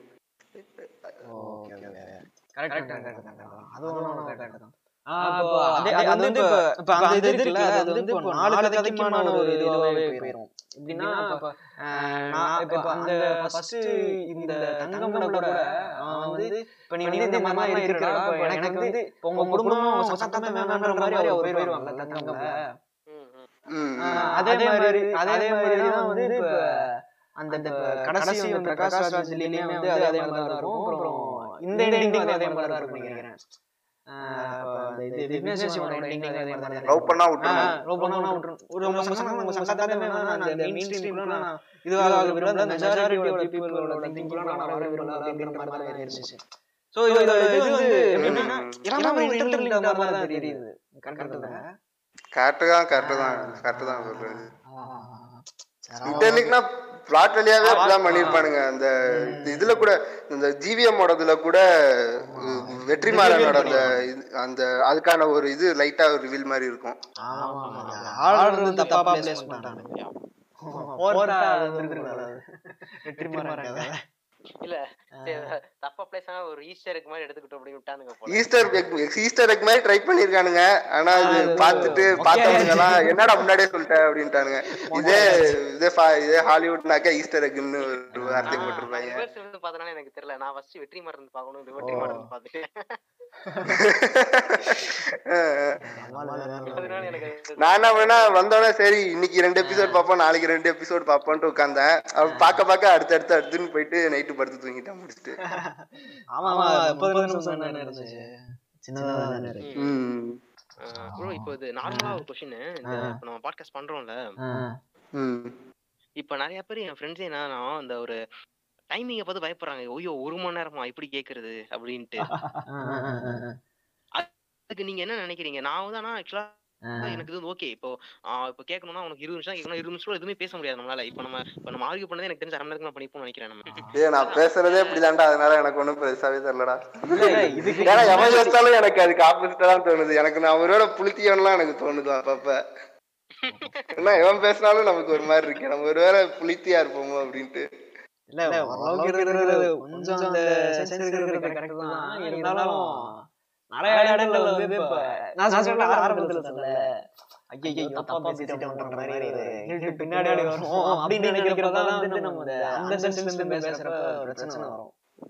[SPEAKER 7] கரெக்ட் கரெக்ட் அதுவும் கரெக்ட் தான் அப்போ அதே அது வந்து இப்ப இப்ப அந்த இது இருக்குல்ல அது வந்து இப்போ நாலு கதைக்குமான ஒரு இதுவாவே போயிரும் எப்படின்னா இப்ப அஹ், நான் இப்ப அந்த ஃபர்ஸ்ட் இந்த தங்கம்ல கூட அவன் வந்து இப்ப நீ வந்து இந்த மாதிரி இருக்கிறா இப்ப எனக்கு வந்து இப்ப உங்க குடும்பம் சத்தமே வேணான்ற மாதிரி அவர் போயிருவாங்கல்ல தங்கம்ல
[SPEAKER 5] ம்,
[SPEAKER 7] ஆஹ் அதே மாதிரி அதே மாதிரி தான் வந்து இப்ப அந்த இந்த கடைசி வந்து பிரகாஷ் ராஜ்லயுமே வந்து அதே மாதிரி தான் இருக்கும் அப்புறம் இந்த எண்டிங் அதே மாதிரி தான் இருக்கும் நினைக்கிறேன் ஆஹ் அப்ப அந்த இது விக்னேஷ் சிவனோட ending அதே மாதிரி தான்
[SPEAKER 5] லவ் பண்ணா விட்டுருங்க
[SPEAKER 7] லவ் பண்ணா விட்டுரும் ஒரு நம்ம சங்கம் நம்ம சங்கத்தாலே வேணா அந்த மெயின் ஸ்ட்ரீம்ல நான் இதுவாக விரும்பல மெஜாரிட்டியோட பீப்புளோட திங்கிங்ல நான் வர விரும்பல அப்படின்ற மாதிரி தான் இருந்துச்சு சோ இது இது வந்து எப்படின்னா எல்லாமே ஒரு இன்டர்லிங்க் மாதிரி தான் தெரியுது கரெக்ட் தான்
[SPEAKER 5] கரெக்டு தான் கரெக்டு தான் கரெக்டு தான் சொல்றது இன்டர்லிங்க்னா பிளாட் வழியாவே அப்படிதான் பண்ணிருப்பானுங்க அந்த இதுல கூட இந்த ஜிவிஎம் ஓடதுல கூட உம், வெற்றிமாறனோட அந்த இது- அந்த அதுக்கான ஒரு இது லைட்டா ஒரு ரிவீல் மாதிரி இருக்கும்
[SPEAKER 7] ஆர்டர் தப்பா பிளேஸ் பண்ணிட்டானுங்க போரா வந்துருக்குறாரு வெற்றிமாறன் கதை
[SPEAKER 6] இல்ல சரி, தப்பா பிளேஸ் ஆனா ஒரு ஈஸ்டர் எக் மாதிரி எடுத்துக்கிட்டோம் அப்படி விட்டானுங்க போல
[SPEAKER 5] ஈஸ்டர் எக் ஈஸ்டர் எக் மாதிரி ட்ரை பண்ணிருக்கானுங்க ஆனா அது பார்த்துட்டு பார்த்தவங்க எல்லாம் என்னடா முன்னாடியே சொல்லிட்ட அப்படின்ட்டானுங்க இதே இதே ஃபா- இதே ஹாலிவுட்னாக்கா ஈஸ்டர் எக்னு ஒரு வார்த்தை போட்டிருப்பாங்க
[SPEAKER 6] ரிவர்ஸ் இருந்து பார்த்தனால எனக்கு தெரியல நான் ஃபர்ஸ்ட் வெற்றி மருந்து பார்க்கணும் இந்த வெற்றி மருந்து பார்த்துட்டு அதனால எனக்கு அது-
[SPEAKER 5] நான் என்ன பண்ணா வந்தோடனே சரி இன்னைக்கு ரெண்டு எபிசோட் பார்ப்போம் நாளைக்கு ரெண்டு எபிசோட் பார்ப்போம்ட்டு உட்காந்தேன் அவன் பார்க்க பார்க்க அடுத்து அடுத்து அடுத்துன்னு போயிட்டு நைட்டு படுத்து தூங்கிட்டான் முடிச்சுட்டு
[SPEAKER 7] ஆமா ஆமா முப்பது நிமிஷம் தானே இருந்துச்சு சின்னதா தானே இருக்கு
[SPEAKER 5] ம்
[SPEAKER 6] ப்ரோ இப்போ இது நார்மலா ஒரு கொஸ்டின் இந்த இப்போ நம்ம பாட்காஸ்ட் பண்றோம்ல
[SPEAKER 5] ம்
[SPEAKER 6] இப்போ நிறைய பேர் என் ஃப்ரெண்ட்ஸே என்னன்னா இந்த ஒரு டைமிங்கை பார்த்து பயப்படுறாங்க ஐயோ ஒரு மணி நேரமா இப்படி கேக்குறது அப்படின்ட்டு அதுக்கு நீங்க என்ன நினைக்கிறீங்க நான் வந்து ஆனா ஆக்சுவலா எனக்கு இது ஓகே இப்போ ஆஹ் இப்போ கேட்கணும்னா உனக்கு இருபது நிமிஷம் கேட்கணும் இருபது நிமிஷம் எதுவுமே பேச முடியாது நம்மளால இப்போ நம்ம இப்போ நம்ம ஆர்கியூ பண்ணதே எனக்கு தெரிஞ்ச அரை மணி நேரத்துக்கு நான் பண்ணிப்போம்னு நினைக்கிறேன் நம்ம
[SPEAKER 5] ஏய் நான் பேசுறதே இப்படிதான்டா அதனால எனக்கு ஒண்ணும் பெருசாவே தெரியலடா
[SPEAKER 7] இதுக்கு
[SPEAKER 5] ஏன்னா எவன் யோசிச்சாலும் எனக்கு அதுக்கு ஆப்போசிட்டா தான் தோணுது எனக்கு நான் அவரோட புளித்தியன்லாம் எனக்கு தோணுது அப்பப்ப என்ன எவன் பேசினாலும் நமக்கு ஒரு மாதிரி இருக்கு நம்ம ஒருவேளை புளித்தியா இருப்போமோ அப்படின்ட்டு
[SPEAKER 7] இல்ல ஓரளவுக்கு இருக்கிறது கொஞ்சம் அந்த சென்ஸ் இருக்கிறது கரெக்ட் தான் இருந்தாலும் நிறைய இடங்கள்ல வந்து இப்ப நான் சொல்ல ஆரம்பத்துல சொல்ல ஐயோ தப்பா பேசிட்டோம்ன்ற மாதிரி ஒரு guilt பின்னாடி வரும் அப்படின்னு நினைக்கிறதா வந்து நம்ம அந்த அந்த சென்ஸ்ல இருந்து பேசுறப்ப பிரச்சனை வரும்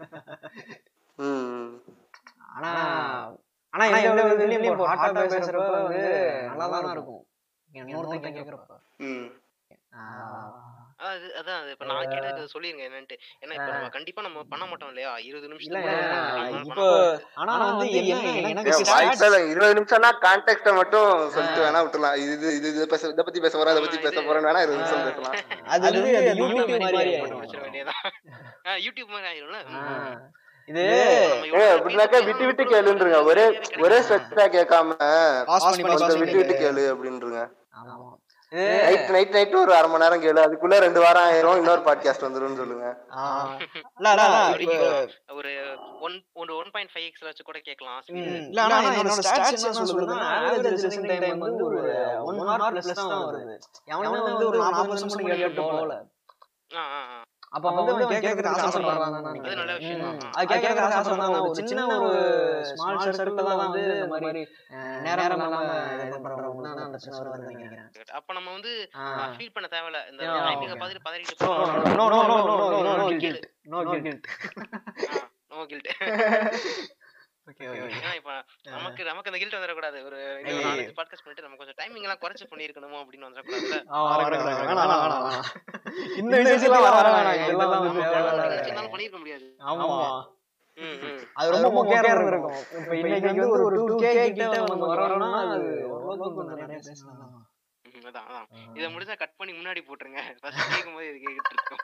[SPEAKER 5] ம்
[SPEAKER 7] ஆனா ஆனா எந்த இதுலயும் இப்போ ஹாட்டா பேசுறப்ப வந்து நல்லா தான் இருக்கும் இன்னொருத்தங்க கேக்குறப்ப
[SPEAKER 5] ம்
[SPEAKER 6] அதாவது அதான் அது இப்ப நான் கேட்டதுக்கு சொல்லிருங்க என்னன்ட்டு ஏன்னா இப்ப நம்ம கண்டிப்பா நம்ம பண்ண மாட்டோம் இல்லையா இருபது
[SPEAKER 7] இல்ல
[SPEAKER 6] நிமிஷம்
[SPEAKER 7] இப்போ ஆனா வந்து என்ன எனக்கு
[SPEAKER 5] ஏன் வாய்ப்பே இல்ல. இருபது நிமிஷம்னா கான்டெக்ட மட்டும் சொல்லிட்டு வேணா விட்டுலாம் இது இது இது இதை பேச இதை பத்தி பேச போறோம் இதை பத்தி பேச போறோம் வேணா இருபது நிமிஷம் பேசலாம்
[SPEAKER 7] அது வந்து அது யூடியூப் மாதிரி
[SPEAKER 6] போட்டு வச்சிட
[SPEAKER 7] ஆயிடும்.
[SPEAKER 6] வேண்டியதான் யூடியூப் மாதிரி ஆயிரும்ல
[SPEAKER 7] இது
[SPEAKER 5] ஏ அப்படின்னாக்கா விட்டு விட்டு கேளுன்றங்க ஒரே ஒரே ஸ்ட்ரெச்சா கேட்காம
[SPEAKER 7] பாஸ் பண்ணி பாஸ்
[SPEAKER 5] கொஞ்சம்
[SPEAKER 7] பண்ணி
[SPEAKER 5] விட்டு விட்டு கேளு அப்படின்றங்க
[SPEAKER 7] ஆமா இது
[SPEAKER 5] நைட் நைட் நைட் ஒரு அரை மணி நேரம் கேளு அதுக்குள்ள ரெண்டு வாரம் ஆயிரும் இன்னொரு பாட்காஸ்ட் வந்துரும்னு சொல்லுங்க
[SPEAKER 7] ஆ. இல்ல இல்ல இப்போ
[SPEAKER 6] ஒரு ஒன் ஒரு ஒன் பாயிண்ட் ஃபைவ் எக்ஸ்ல வச்சு கூட கேட்கலாம்
[SPEAKER 7] ம், இல்ல ஆனா என்னோட ஸ்டாட்ஸ் என்ன சொல்லுதுன்னா ஆவரேஜ் லிசனிங் டைம் வந்து ஒரு 1 ஹவர் பிளஸ் தான் வருது எவனுமே வந்து ஒரு 40 நிமிஷம் கேட்டு போகல
[SPEAKER 6] ஆ ஆ ஆ.
[SPEAKER 7] அப்ப வந்து அவன் கேக்குறதுக்கு ஆசைப்படுறான்
[SPEAKER 6] அது நல்ல விஷயம் தான்.
[SPEAKER 7] அது கேக்குறதுக்கு ஆசைப்படுறான் ஒரு சின்ன ஒரு ஸ்மால் சர்க்கிள் தான் வந்து இந்த மாதிரி அஹ், நேரம் இல்லாம இது பண்றவங்க தான் அந்த பிரச்சனை வருதுன்னு நினைக்கிறேன்
[SPEAKER 6] அப்ப நம்ம வந்து
[SPEAKER 7] ஆ.
[SPEAKER 6] ஃபீல் பண்ண தேவையில்ல இந்த
[SPEAKER 7] ஆ,
[SPEAKER 6] டைமிங்க
[SPEAKER 7] okay.
[SPEAKER 6] பார்த்துட்டு பதறிட்டு
[SPEAKER 7] No,
[SPEAKER 6] போறோம்
[SPEAKER 7] no, no, no, no, no, no, no guilt. No guilt.
[SPEAKER 6] No guilt
[SPEAKER 7] Okay, okay.
[SPEAKER 6] ஏன்னா இப்ப நமக்கு நமக்கு அந்த கில்ட் வந்துடக்கூடாது ஒரு இது ஒரு நாலஞ்சு பாட்காஸ்ட் பண்ணிட்டு நம்ம கொஞ்சம் டைமிங் எல்லாம் குறைச்சு பண்ணிருக்கணுமோ அப்படின்னு வந்துடக்கூடாதுல்ல
[SPEAKER 7] ஆ, வரக்கூடாது, வரக்கூடாது. வேணாம், வேணாம், வேணாம். இந்த விஷயத்துல வர வேணாம். இதெல்லாம் வந்து தேவையில்லாத-
[SPEAKER 6] நினைச்சிருந்தாலும் பண்ணிருக்க முடியாது
[SPEAKER 7] ஆமா
[SPEAKER 6] ம், ம்.
[SPEAKER 7] அது ரொம்ப மொக்கையா இருந்திருக்கும் இப்ப இன்னைக்கு வந்து ஒரு 2k கிட்ட நம்ம வரோம்னா அது ஓரளவுக்கு கொஞ்சம் நிறைய பேசலாம்
[SPEAKER 6] ம், அதான் அதான் இதை முடிஞ்சா கட் பண்ணி முன்னாடி போட்டுருங்க ஃபர்ஸ்ட் கேட்கும் போது இது கேட்டுட்டு இருக்கோம்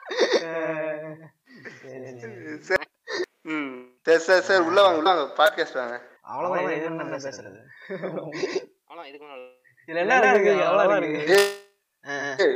[SPEAKER 5] ம் சரி சரி சரி உள்ள வாங்க உள்ள வாங்க பாட்காஸ்ட் வாங்க
[SPEAKER 7] அவ்வளவுதான் இது என்ன பேசுறது
[SPEAKER 6] ஆனா இதுக்கு மேல
[SPEAKER 7] இதுல என்ன இருக்கு அவ்வளவு இருக்கு
[SPEAKER 5] ஏய்,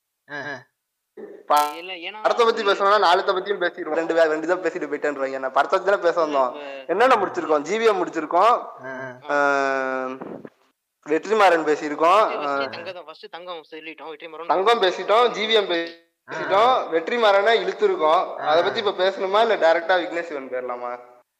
[SPEAKER 5] பா-
[SPEAKER 6] இல்ல ஏன்னா
[SPEAKER 5] படத்தை பத்தி பேசணும்னா நாலுத்த பத்தியும் பேசிடுவோம் ரெண்டு பேர் ரெண்டு தான் பேசிட்டு போயிட்டேன்றாங்க நான் படத்தை பத்தி தானே பேச வந்தோம் என்னென்ன முடிச்சிருக்கோம் ஜிவிஎம் முடிச்சிருக்கோம் ஆஹ், வெற்றிமாறன் பேசியிருக்கோம் ஆஹ்,
[SPEAKER 6] தங்கம் ஃபர்ஸ்ட் தங்கம் சொல்லிட்டோம் வெற்றி மரம்
[SPEAKER 5] தங்கம் பேசிட்டோம் ஜிவிஎம் பேசிட்டோம் வெற்றிமாறனை இழுத்துருக்கோம் அதை பத்தி இப்ப பேசணுமா இல்ல டைரக்டா விக்னேஷ் சிவன் போயிடலாமா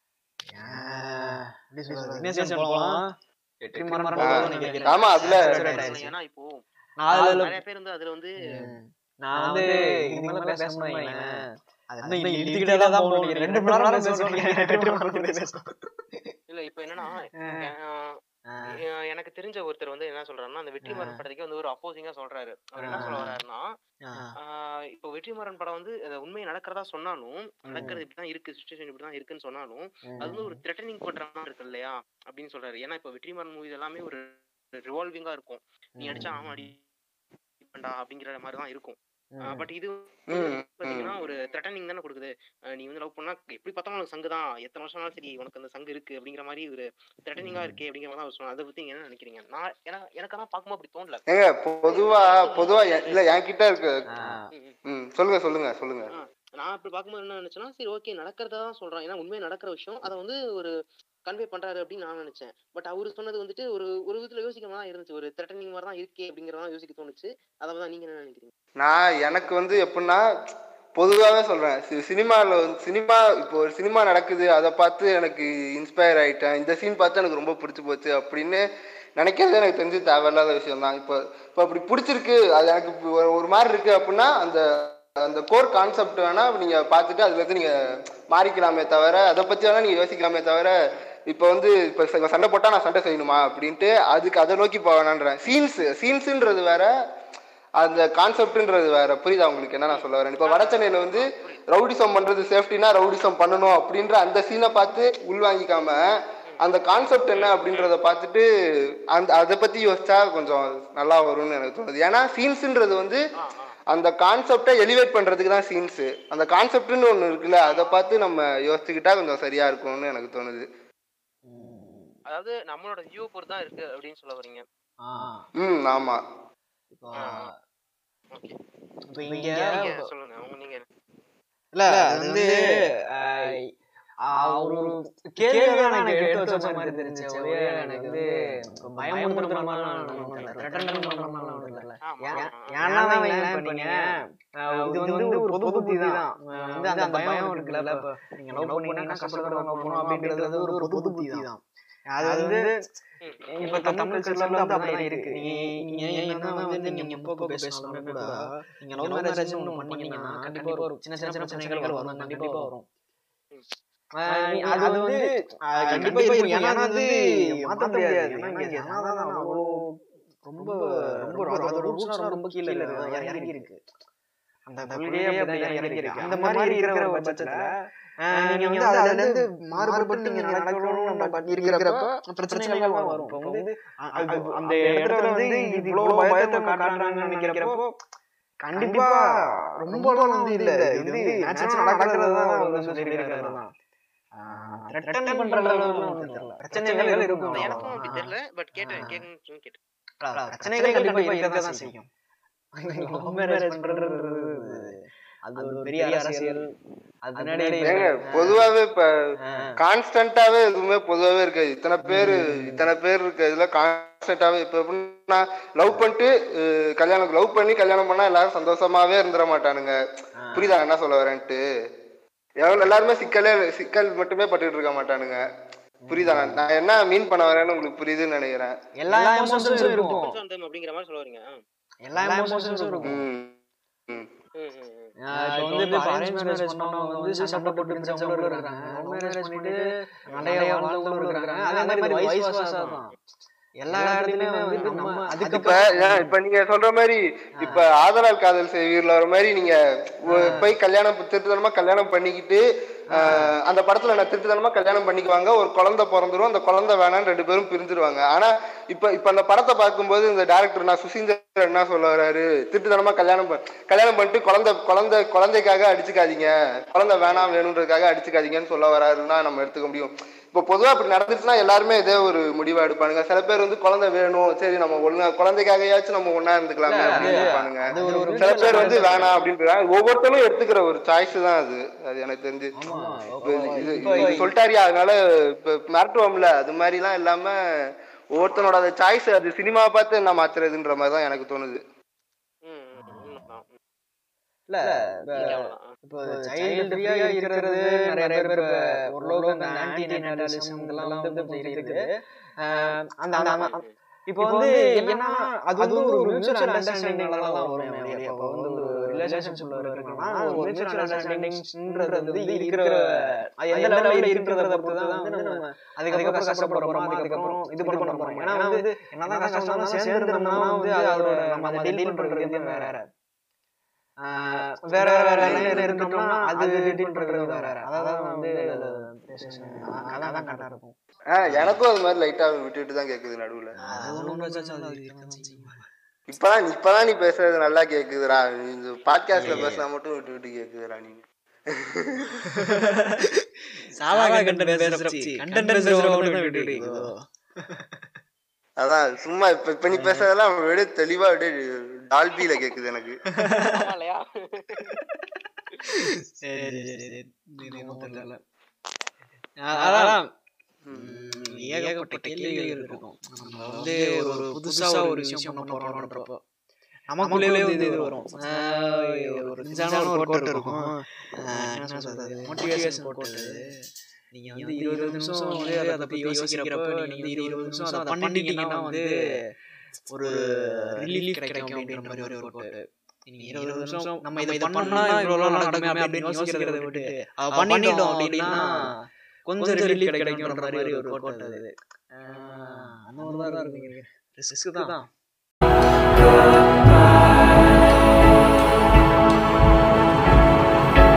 [SPEAKER 5] ஆமா அதுல
[SPEAKER 6] ஏன்னா இப்போ
[SPEAKER 7] நான் அதுல
[SPEAKER 6] நிறைய பேர் வந்து அதுல வந்து
[SPEAKER 7] நான் வந்து இதுக்கு மேல பேசணும்னா வைங்களேன், அது வந்து இங்க இழுத்துக்கிட்டே தான் போகணும். ரெண்டு மணி நேரம் பேசணும். ரெண்டு மணி நேரம் பேசணும்.
[SPEAKER 6] இல்ல இப்போ என்னன்னா அஹ், அஹ், எனக்கு தெரிஞ்ச ஒருத்தர் வந்து என்ன சொல்றாருன்னா அந்த வெற்றிமாறன் படத்துக்கு வந்து ஒரு அப்போசிங்கா சொல்றாரு அவர் என்ன சொல்ல வர்றாருன்னா ஆஹ் இப்போ வெற்றிமாறன் படம் வந்து அது உண்மை நடக்கிறதா சொன்னாலும் நடக்கிறது இப்படிதான் இருக்கு சுச்சுவேஷன் இப்படிதான் இருக்குன்னு சொன்னாலும் அது வந்து ஒரு த்ரெட்டனிங் பண்ற மாதிரி இருக்கு இல்லையா அப்படின்னு சொல்றாரு ஏன்னா இப்போ வெற்றிமாறன் மூவிஸ் எல்லாமே ஒரு ரிவால்விங்கா இருக்கும் நீ அடிச்சா ஆமா அடி பண்ணா அப்படிங்கிற மாதிரி தான் இருக்கும் பட் இது
[SPEAKER 5] ம்,
[SPEAKER 6] பாத்தீங்கன்னா ஒரு த்ரெட்டனிங் தானே கொடுக்குது அஹ் நீ வந்து லவ் பண்ணா எப்படி பார்த்தாலும் உனக்கு சங்கு தான் எத்தனை வருஷம் ஆனாலும் சரி உனக்கு அந்த சங்கு இருக்கு அப்படிங்கிற மாதிரி ஒரு த்ரெட்டனிங்கா இருக்கே அப்படிங்கிற மாதிரி தான் அவர் சொன்னார் அதை பத்தி நீங்க என்ன நினைக்கிறீங்க நான் ஏன்னா எனக்கு ஆனா பார்க்கும்போது அப்படி தோணல
[SPEAKER 5] ஏங்க பொதுவா பொதுவா எ- இல்ல என்கிட்ட இருக்கு
[SPEAKER 7] ஆஹ்
[SPEAKER 6] ம், ம்.
[SPEAKER 5] ம் சொல்லுங்க சொல்லுங்க சொல்லுங்க
[SPEAKER 6] ஆ, நான் இப்படி பார்க்கும்போது என்ன நினைச்சேன்னா சரி ஓகே நடக்கிறதா தான் சொல்றான் ஏன்னா உண்மையா நடக்கிற விஷயம் அதை வந்து ஒரு கன்வே பண்றாரு அப்படின்னு நான் நினைச்சேன் பட் அவரு சொன்னது வந்துட்டு ஒரு ஒரு விதத்துல யோசிக்காம தான் இருந்துச்சு ஒரு த்ரெட்டனிங் மாதிரி தான் இருக்கே அப்படிங்கறதான் யோசிக்க தோணுச்சு அதை தான் நீங்க என்ன நினைக்கிறீங்க
[SPEAKER 5] நான் எனக்கு வந்து எப்படின்னா பொதுவாகவே சொல்கிறேன் சினிமாவில் வந்து சினிமா இப்போ ஒரு சினிமா நடக்குது அதை பார்த்து எனக்கு இன்ஸ்பயர் ஆகிட்டேன் இந்த சீன் பார்த்து எனக்கு ரொம்ப பிடிச்சி போச்சு அப்படின்னு நினைக்கிறது எனக்கு தெரிஞ்சு தேவையில்லாத விஷயம் தான் இப்போ இப்போ அப்படி பிடிச்சிருக்கு அது எனக்கு இப்ப ஒரு- ஒரு மாதிரி இருக்குது அப்படின்னா அந்த அந்த கோர் கான்செப்ட் வேணால் நீங்கள் பார்த்துட்டு அதுலேருந்து நீங்கள் மாறிக்கலாமே தவிர அதை பற்றி வேணால் நீங்கள் யோசிக்கலாமே தவிர இப்போ வந்து இப்போ ச- சண்டை போட்டால் நான் சண்டை செய்யணுமா அப்படின்ட்டு அதுக்கு அதை நோக்கி போக வேணான்றேன் சீன்ஸு சீன்ஸுன்றது வேற அந்த கான்செப்ட்ன்றது வேற புரியுதா உங்களுக்கு என்ன நான் சொல்ல வரேன் இப்போ வடச்சென்னையில் வந்து ரவுடிசம் பண்ணுறது சேஃப்டினா ரவுடிசம் பண்ணணும் அப்படின்ற அந்த சீனை பார்த்து உள்வாங்கிக்காம அந்த கான்செப்ட் என்ன அப்படின்றத பார்த்துட்டு அந்த அதை பற்றி யோசிச்சா கொஞ்சம் நல்லா வரும்னு எனக்கு தோணுது ஏன்னா சீன்ஸுன்றது வந்து அந்த கான்செப்டை எலிவேட் பண்ணுறதுக்கு தான் சீன்ஸு அந்த கான்செப்ட்னு ஒன்று இருக்குல்ல அதை பார்த்து நம்ம யோசிச்சுக்கிட்டா கொஞ்சம் சரியா இருக்கும்னு எனக்கு தோணுது
[SPEAKER 6] அதாவது நம்மளோட வியூ பொறுத்து தான் இருக்கு அப்படின்னு சொல்ல வரீங்க
[SPEAKER 7] ஆஹ்
[SPEAKER 5] ம் ஆமாம்
[SPEAKER 7] இப்போ
[SPEAKER 6] ஓகே
[SPEAKER 7] இப்போ இங்க
[SPEAKER 6] நீங்க சொல்லுங்க அவங்க நீங்க
[SPEAKER 7] இல்ல அது வந்து ஆஹ் ஆஹ் ஒரு ஒரு கேள்விதான் எனக்கு எடுத்து வச்ச மாதிரி தெரிஞ்சு ஒரே எனக்கு வந்து பயமுறுத்துற மாதிரிலாம் ஒண்ணும் இல்ல. threaten பண்ற மாதிரிலாம் ஒண்ணும் இல்ல.
[SPEAKER 6] ஆமா,
[SPEAKER 7] ஏன்-
[SPEAKER 6] ஆமா.
[SPEAKER 7] ஏன்னா வைங்களேன், இப்ப நீங்க, ஆஹ் இது வந்து ஒரு பொது புத்தி தான் ஆஹ் வந்து அந்த பயம் இருக்குல்ல இப்ப நீங்க லவ் பண்ணீங்கன்னா கஷ்டப்படுறத லவ் பண்ணணும் அப்படின்றது ஒரு பொது புத்தி தான் அது வந்து இப்ப தமிழ் கல்ச்சர்ல வந்து அப்படிதான் இருக்கு நீங்க நீங்க என்னதான் வந்து நீங்க முற்போக்கு பேசினாலுமே கூட நீங்க லவ் மேரேஜ் ஒண்ணு பண்ணீங்கன்னா கண்டிப்பா ஒரு சின்ன சின்ன பிரச்சனைகள் வரும் கண்டிப்பா வரும் ஆஹ் நீ- அது வந்து ஆஹ் கண்டிப்பா இருக்கும் ஏன்னா அது மாத்த முடியாது ஏன்னா இங்க ஜனநாதன் அவ்வளோ ரொம்ப ரொம்ப அதோட ரூட்ஸ் ரொம்ப கீழே இருக்கு இறங்கி இருக்கு அந்த கொள்கையே அப்படிதான் இறங்கி இருக்கு அந்த மாதிரி இருக்கிற ஒரு பட்சத்துல ஆஹ் நீங்க வந்து அதுல இருந்து மாறுபட்டு நீங்க நடக்கணும் நம்ம இருக்கிறப்ப பிரச்சனைகள் வரும் இப்போ வந்து அ- அது- அந்த இடத்துல வந்து இது இவ்வளவு பயத்தை காட்டுறாங்கன்னு நினைக்கிறப்போ கண்டிப்பா ரொம்பலாம் வந்து இல்ல இது வந்து நேச்சுரலா நடக்கிறது தான் வந்து சொல்லியிருக்காரு தான் த்ரெட்டன் பண்ற அளவுக்கு ஒண்ணும் தெரியல பிரச்சனைகள் இருக்கும்
[SPEAKER 6] எனக்கும் அப்படி தெரியல பட் கேட்டேன் கேட்கணும்னு கேட்டேன்
[SPEAKER 7] பிரச்சனைகள் கண்டிப்பா இருக்க தான் செய்யும் லவ் மேரேஜ் பண்றது அது ஒரு பெரிய அரசியல் அது பின்னாடி
[SPEAKER 5] ஏங்க பொதுவாகவே இப்போ கான்ஸ்டன்ட்டாவே எதுவுமே பொதுவாகவே இருக்காது இத்தனை பேர் இத்தனை பேர் இருக்க இதுல கான்ஸ்டன்ட்டாவே இப்போ எப்படின்னா லவ் பண்ணிட்டு அஹ், கல்யாணம் லவ் பண்ணி கல்யாணம் பண்ணா எல்லாரும் சந்தோஷமாவே இருந்துட மாட்டானுங்க புரியுதா என்ன சொல்ல வரேன்ட்டு எவ்வளவு எல்லாருமே சிக்கலே சிக்கல் மட்டுமே பட்டுட்டு இருக்க மாட்டானுங்க புரியுதா நான் நான் என்ன மீன் பண்ண வரேன்னு உங்களுக்கு புரியுதுன்னு நினைக்கிறேன்
[SPEAKER 7] எல்லா எமோஷன்ஸும் இருக்கும்
[SPEAKER 6] சொந்தம் அப்படிங்கிற மாதிரி சொல்ல வரீங்க ஆ.
[SPEAKER 7] எல்லா எமோஷன்ஸும் இருக்கும்
[SPEAKER 5] ம் ம்
[SPEAKER 6] ம், ம், ம்.
[SPEAKER 7] ஆஹ் இப்போ வந்து இப்போ அரேஞ்ச் மேரேஜ் பண்ணவங்க வந்து சண்டை போட்டு பிரிஞ்சவங்களும் இருக்காங்க லவ் மேரேஜ் பண்ணிட்டு நிறைய வாழ்ந்தவங்களும் இருக்காங்க அதே மாதிரி வைஸ் versa தான் எல்லா இடத்துலயுமே வந்து நம்ம
[SPEAKER 5] இப்ப
[SPEAKER 7] அதுக்கப்புறம்
[SPEAKER 5] ஏன் இப்ப நீங்க சொல்ற மாதிரி இப்ப ஆதலால் காதல் செய்வீர்ல வர மாதிரி நீங்க ஒ- போய் கல்யாணம் திருட்டுத்தனமா கல்யாணம் பண்ணிக்கிட்டு ஆஹ், அந்த படத்துல நான் திருட்டுத்தனமா கல்யாணம் பண்ணிக்குவாங்க ஒரு குழந்தை பிறந்துரும் அந்த குழந்தை வேணான்னு ரெண்டு பேரும் பிரிஞ்சிருவாங்க ஆனா இப்ப இப்ப அந்த படத்தை பார்க்கும்போது இந்த டேரக்டர் நான் சுசீந்தர் என்ன சொல்ல வர்றாரு திருட்டுத்தனமா கல்யாணம் பண்- கல்யாணம் பண்ணிட்டு குழந்தை குழந்தை குழந்தைக்காக அடிச்சுக்காதீங்க குழந்தை வேணாம் வேணுன்றதுக்காக அடிச்சுக்காதீங்கன்னு சொல்ல வராருன்னா நம்ம எடுத்துக்க முடியும் இப்போ பொதுவா அப்படி நடந்துச்சுன்னா எல்லாருமே இதே ஒரு முடிவா எடுப்பானுங்க சில பேர் வந்து குழந்தை வேணும் சரி நம்ம ஒண்ணா குழந்தைக்காகயாச்சும் நம்ம ஒண்ணா இருந்துக்கலாமே அப்படின்னு இருப்பானுங்க
[SPEAKER 7] அது ஒரு ஒரு
[SPEAKER 5] சில பேர் வந்து வேணாம் அப்படின்றாங்க ஒவ்வொருத்தரும் எடுத்துக்கிற ஒரு சாய்ஸ் தான் அது அது எனக்கு தெரிஞ்சு
[SPEAKER 7] ஆமா.
[SPEAKER 5] இப்ப இது இது சொல்லிட்டாரியா அதனால இப்ப மிரட்டுவோம்ல அது மாதிரி எல்லாம் இல்லாம ஒவ்வொருத்தனோட அந்த சாய்ஸ் அது சினிமா பார்த்து என்ன மாத்துறதுன்ற மாதிரி தான் எனக்கு தோணுது
[SPEAKER 6] ம், ம், உண்மைதான்.
[SPEAKER 7] இல்ல இப்ப
[SPEAKER 6] நீங்க அவ்வளவுதான்.
[SPEAKER 7] இப்போ சைல்டு ஃப்ரீயா இருக்கிறது நிறைய பேர் இப்ப ஓரளவுக்கு அந்த ஆன்டி நேட்டாலிசம் இதெல்லாம் வந்து கொஞ்சம் இருக்குது ஆஹ் அந்த அந்த அந்த- இப்போ வந்து என்னன்னா அது வந்து ஒரு மியூச்சுவல் அண்டர்ஸ்டாண்டிங்ல தான் வரும் வெளியே இப்போ வந்து ஒரு ரிலேஷன்ஷிப்ல இருக்கணும்னா ஒரு மியூச்சுவல் அண்டர்ஸ்டாண்டிங்ன்றது வந்து இருக்கிற அது எந்த லெவல்ல இருக்கிறத பொறுத்து தான் வந்து நம்ம அதுக்கப்புறம் கஷ்டப்பட போறோம் அதுக்கப்புறம் இது பண்ண போறோம் ஏன்னா வந்து என்னதான் கஷ்டம் இருந்தாலும் சேர்ந்து நம்ம வந்து அதோட நம்ம அதை டீல் பண்றது வந்து வேற ஆஹ் வேற வேற லைன்ல இருந்துட்டோம்னா அது டீல் பண்றது வேற அதான் வந்து அதான் கரெக்டா இருக்கும்
[SPEAKER 5] ஆஹ் எனக்கும் அது மாதிரி லைட்டா விட்டுட்டு தான் கேக்குது நடுவுல
[SPEAKER 7] அது ஒண்ணும் பிரச்சனை இல்ல, அது இருக்கத்தான் செய்யும்.
[SPEAKER 5] இப்பதான் இப்பதான் நீ பேசுறது நல்லா கேக்குதுடா நீ இந்த பாட்காஸ்ட்ல பேசினா மட்டும் விட்டு விட்டு கேக்குதுடா நீ
[SPEAKER 7] சாவா கண்டென்ட் பேசுறப்ப கண்டென்ட் பேசுறவங்க விட்டு
[SPEAKER 5] அதான் சும்மா இப்ப இப்ப நீ பேசுறதெல்லாம் விட தெளிவா விட டால்பியில கேக்குது எனக்கு
[SPEAKER 6] ஆமா இல்லையா
[SPEAKER 7] சரி சரி சரி என்னமோ தெரியல. அதான் ம், ஏகப்பட்ட கேள்விகள் இருக்கும் நம்ம வந்து ஒரு புதுசா ஒரு விஷயம் பண்ண போறோம்ன்றப்போ நமக்குள்ளே வந்து இது வரும் ஆஹ் ஒரு நிஜான ஒரு கோட் இருக்கும் ஆஹ் என்ன சொல்றது மோட்டிவேஷன் கோட் நீங்க வந்து இருபது நிமிஷம் வந்து அதை பத்தி யோசிக்கிறப்ப நீங்க வந்து இருபது நிமிஷம் அதை பண்ணிட்டீங்கன்னா வந்து ஒரு ரிலீஃப் கிடைக்கும் அப்படின்ற மாதிரி ஒரு கோட் நீங்க இருபது நிமிஷம் நம்ம இதை பண்ணோம்னா இவ்வளவு நாள் நடக்குமே அப்படின்னு யோசிக்கிறத விட்டு அவ பண்ணிட்டோம் அப்படின்னா கொஞ்சம் ரிலீஃப் கிடைக்கும்ன்ற மாதிரி ஒரு கோட் அது ஆஹ் அந்த மாதிரி தான் இருக்குங்க ரிஸ்க் தான்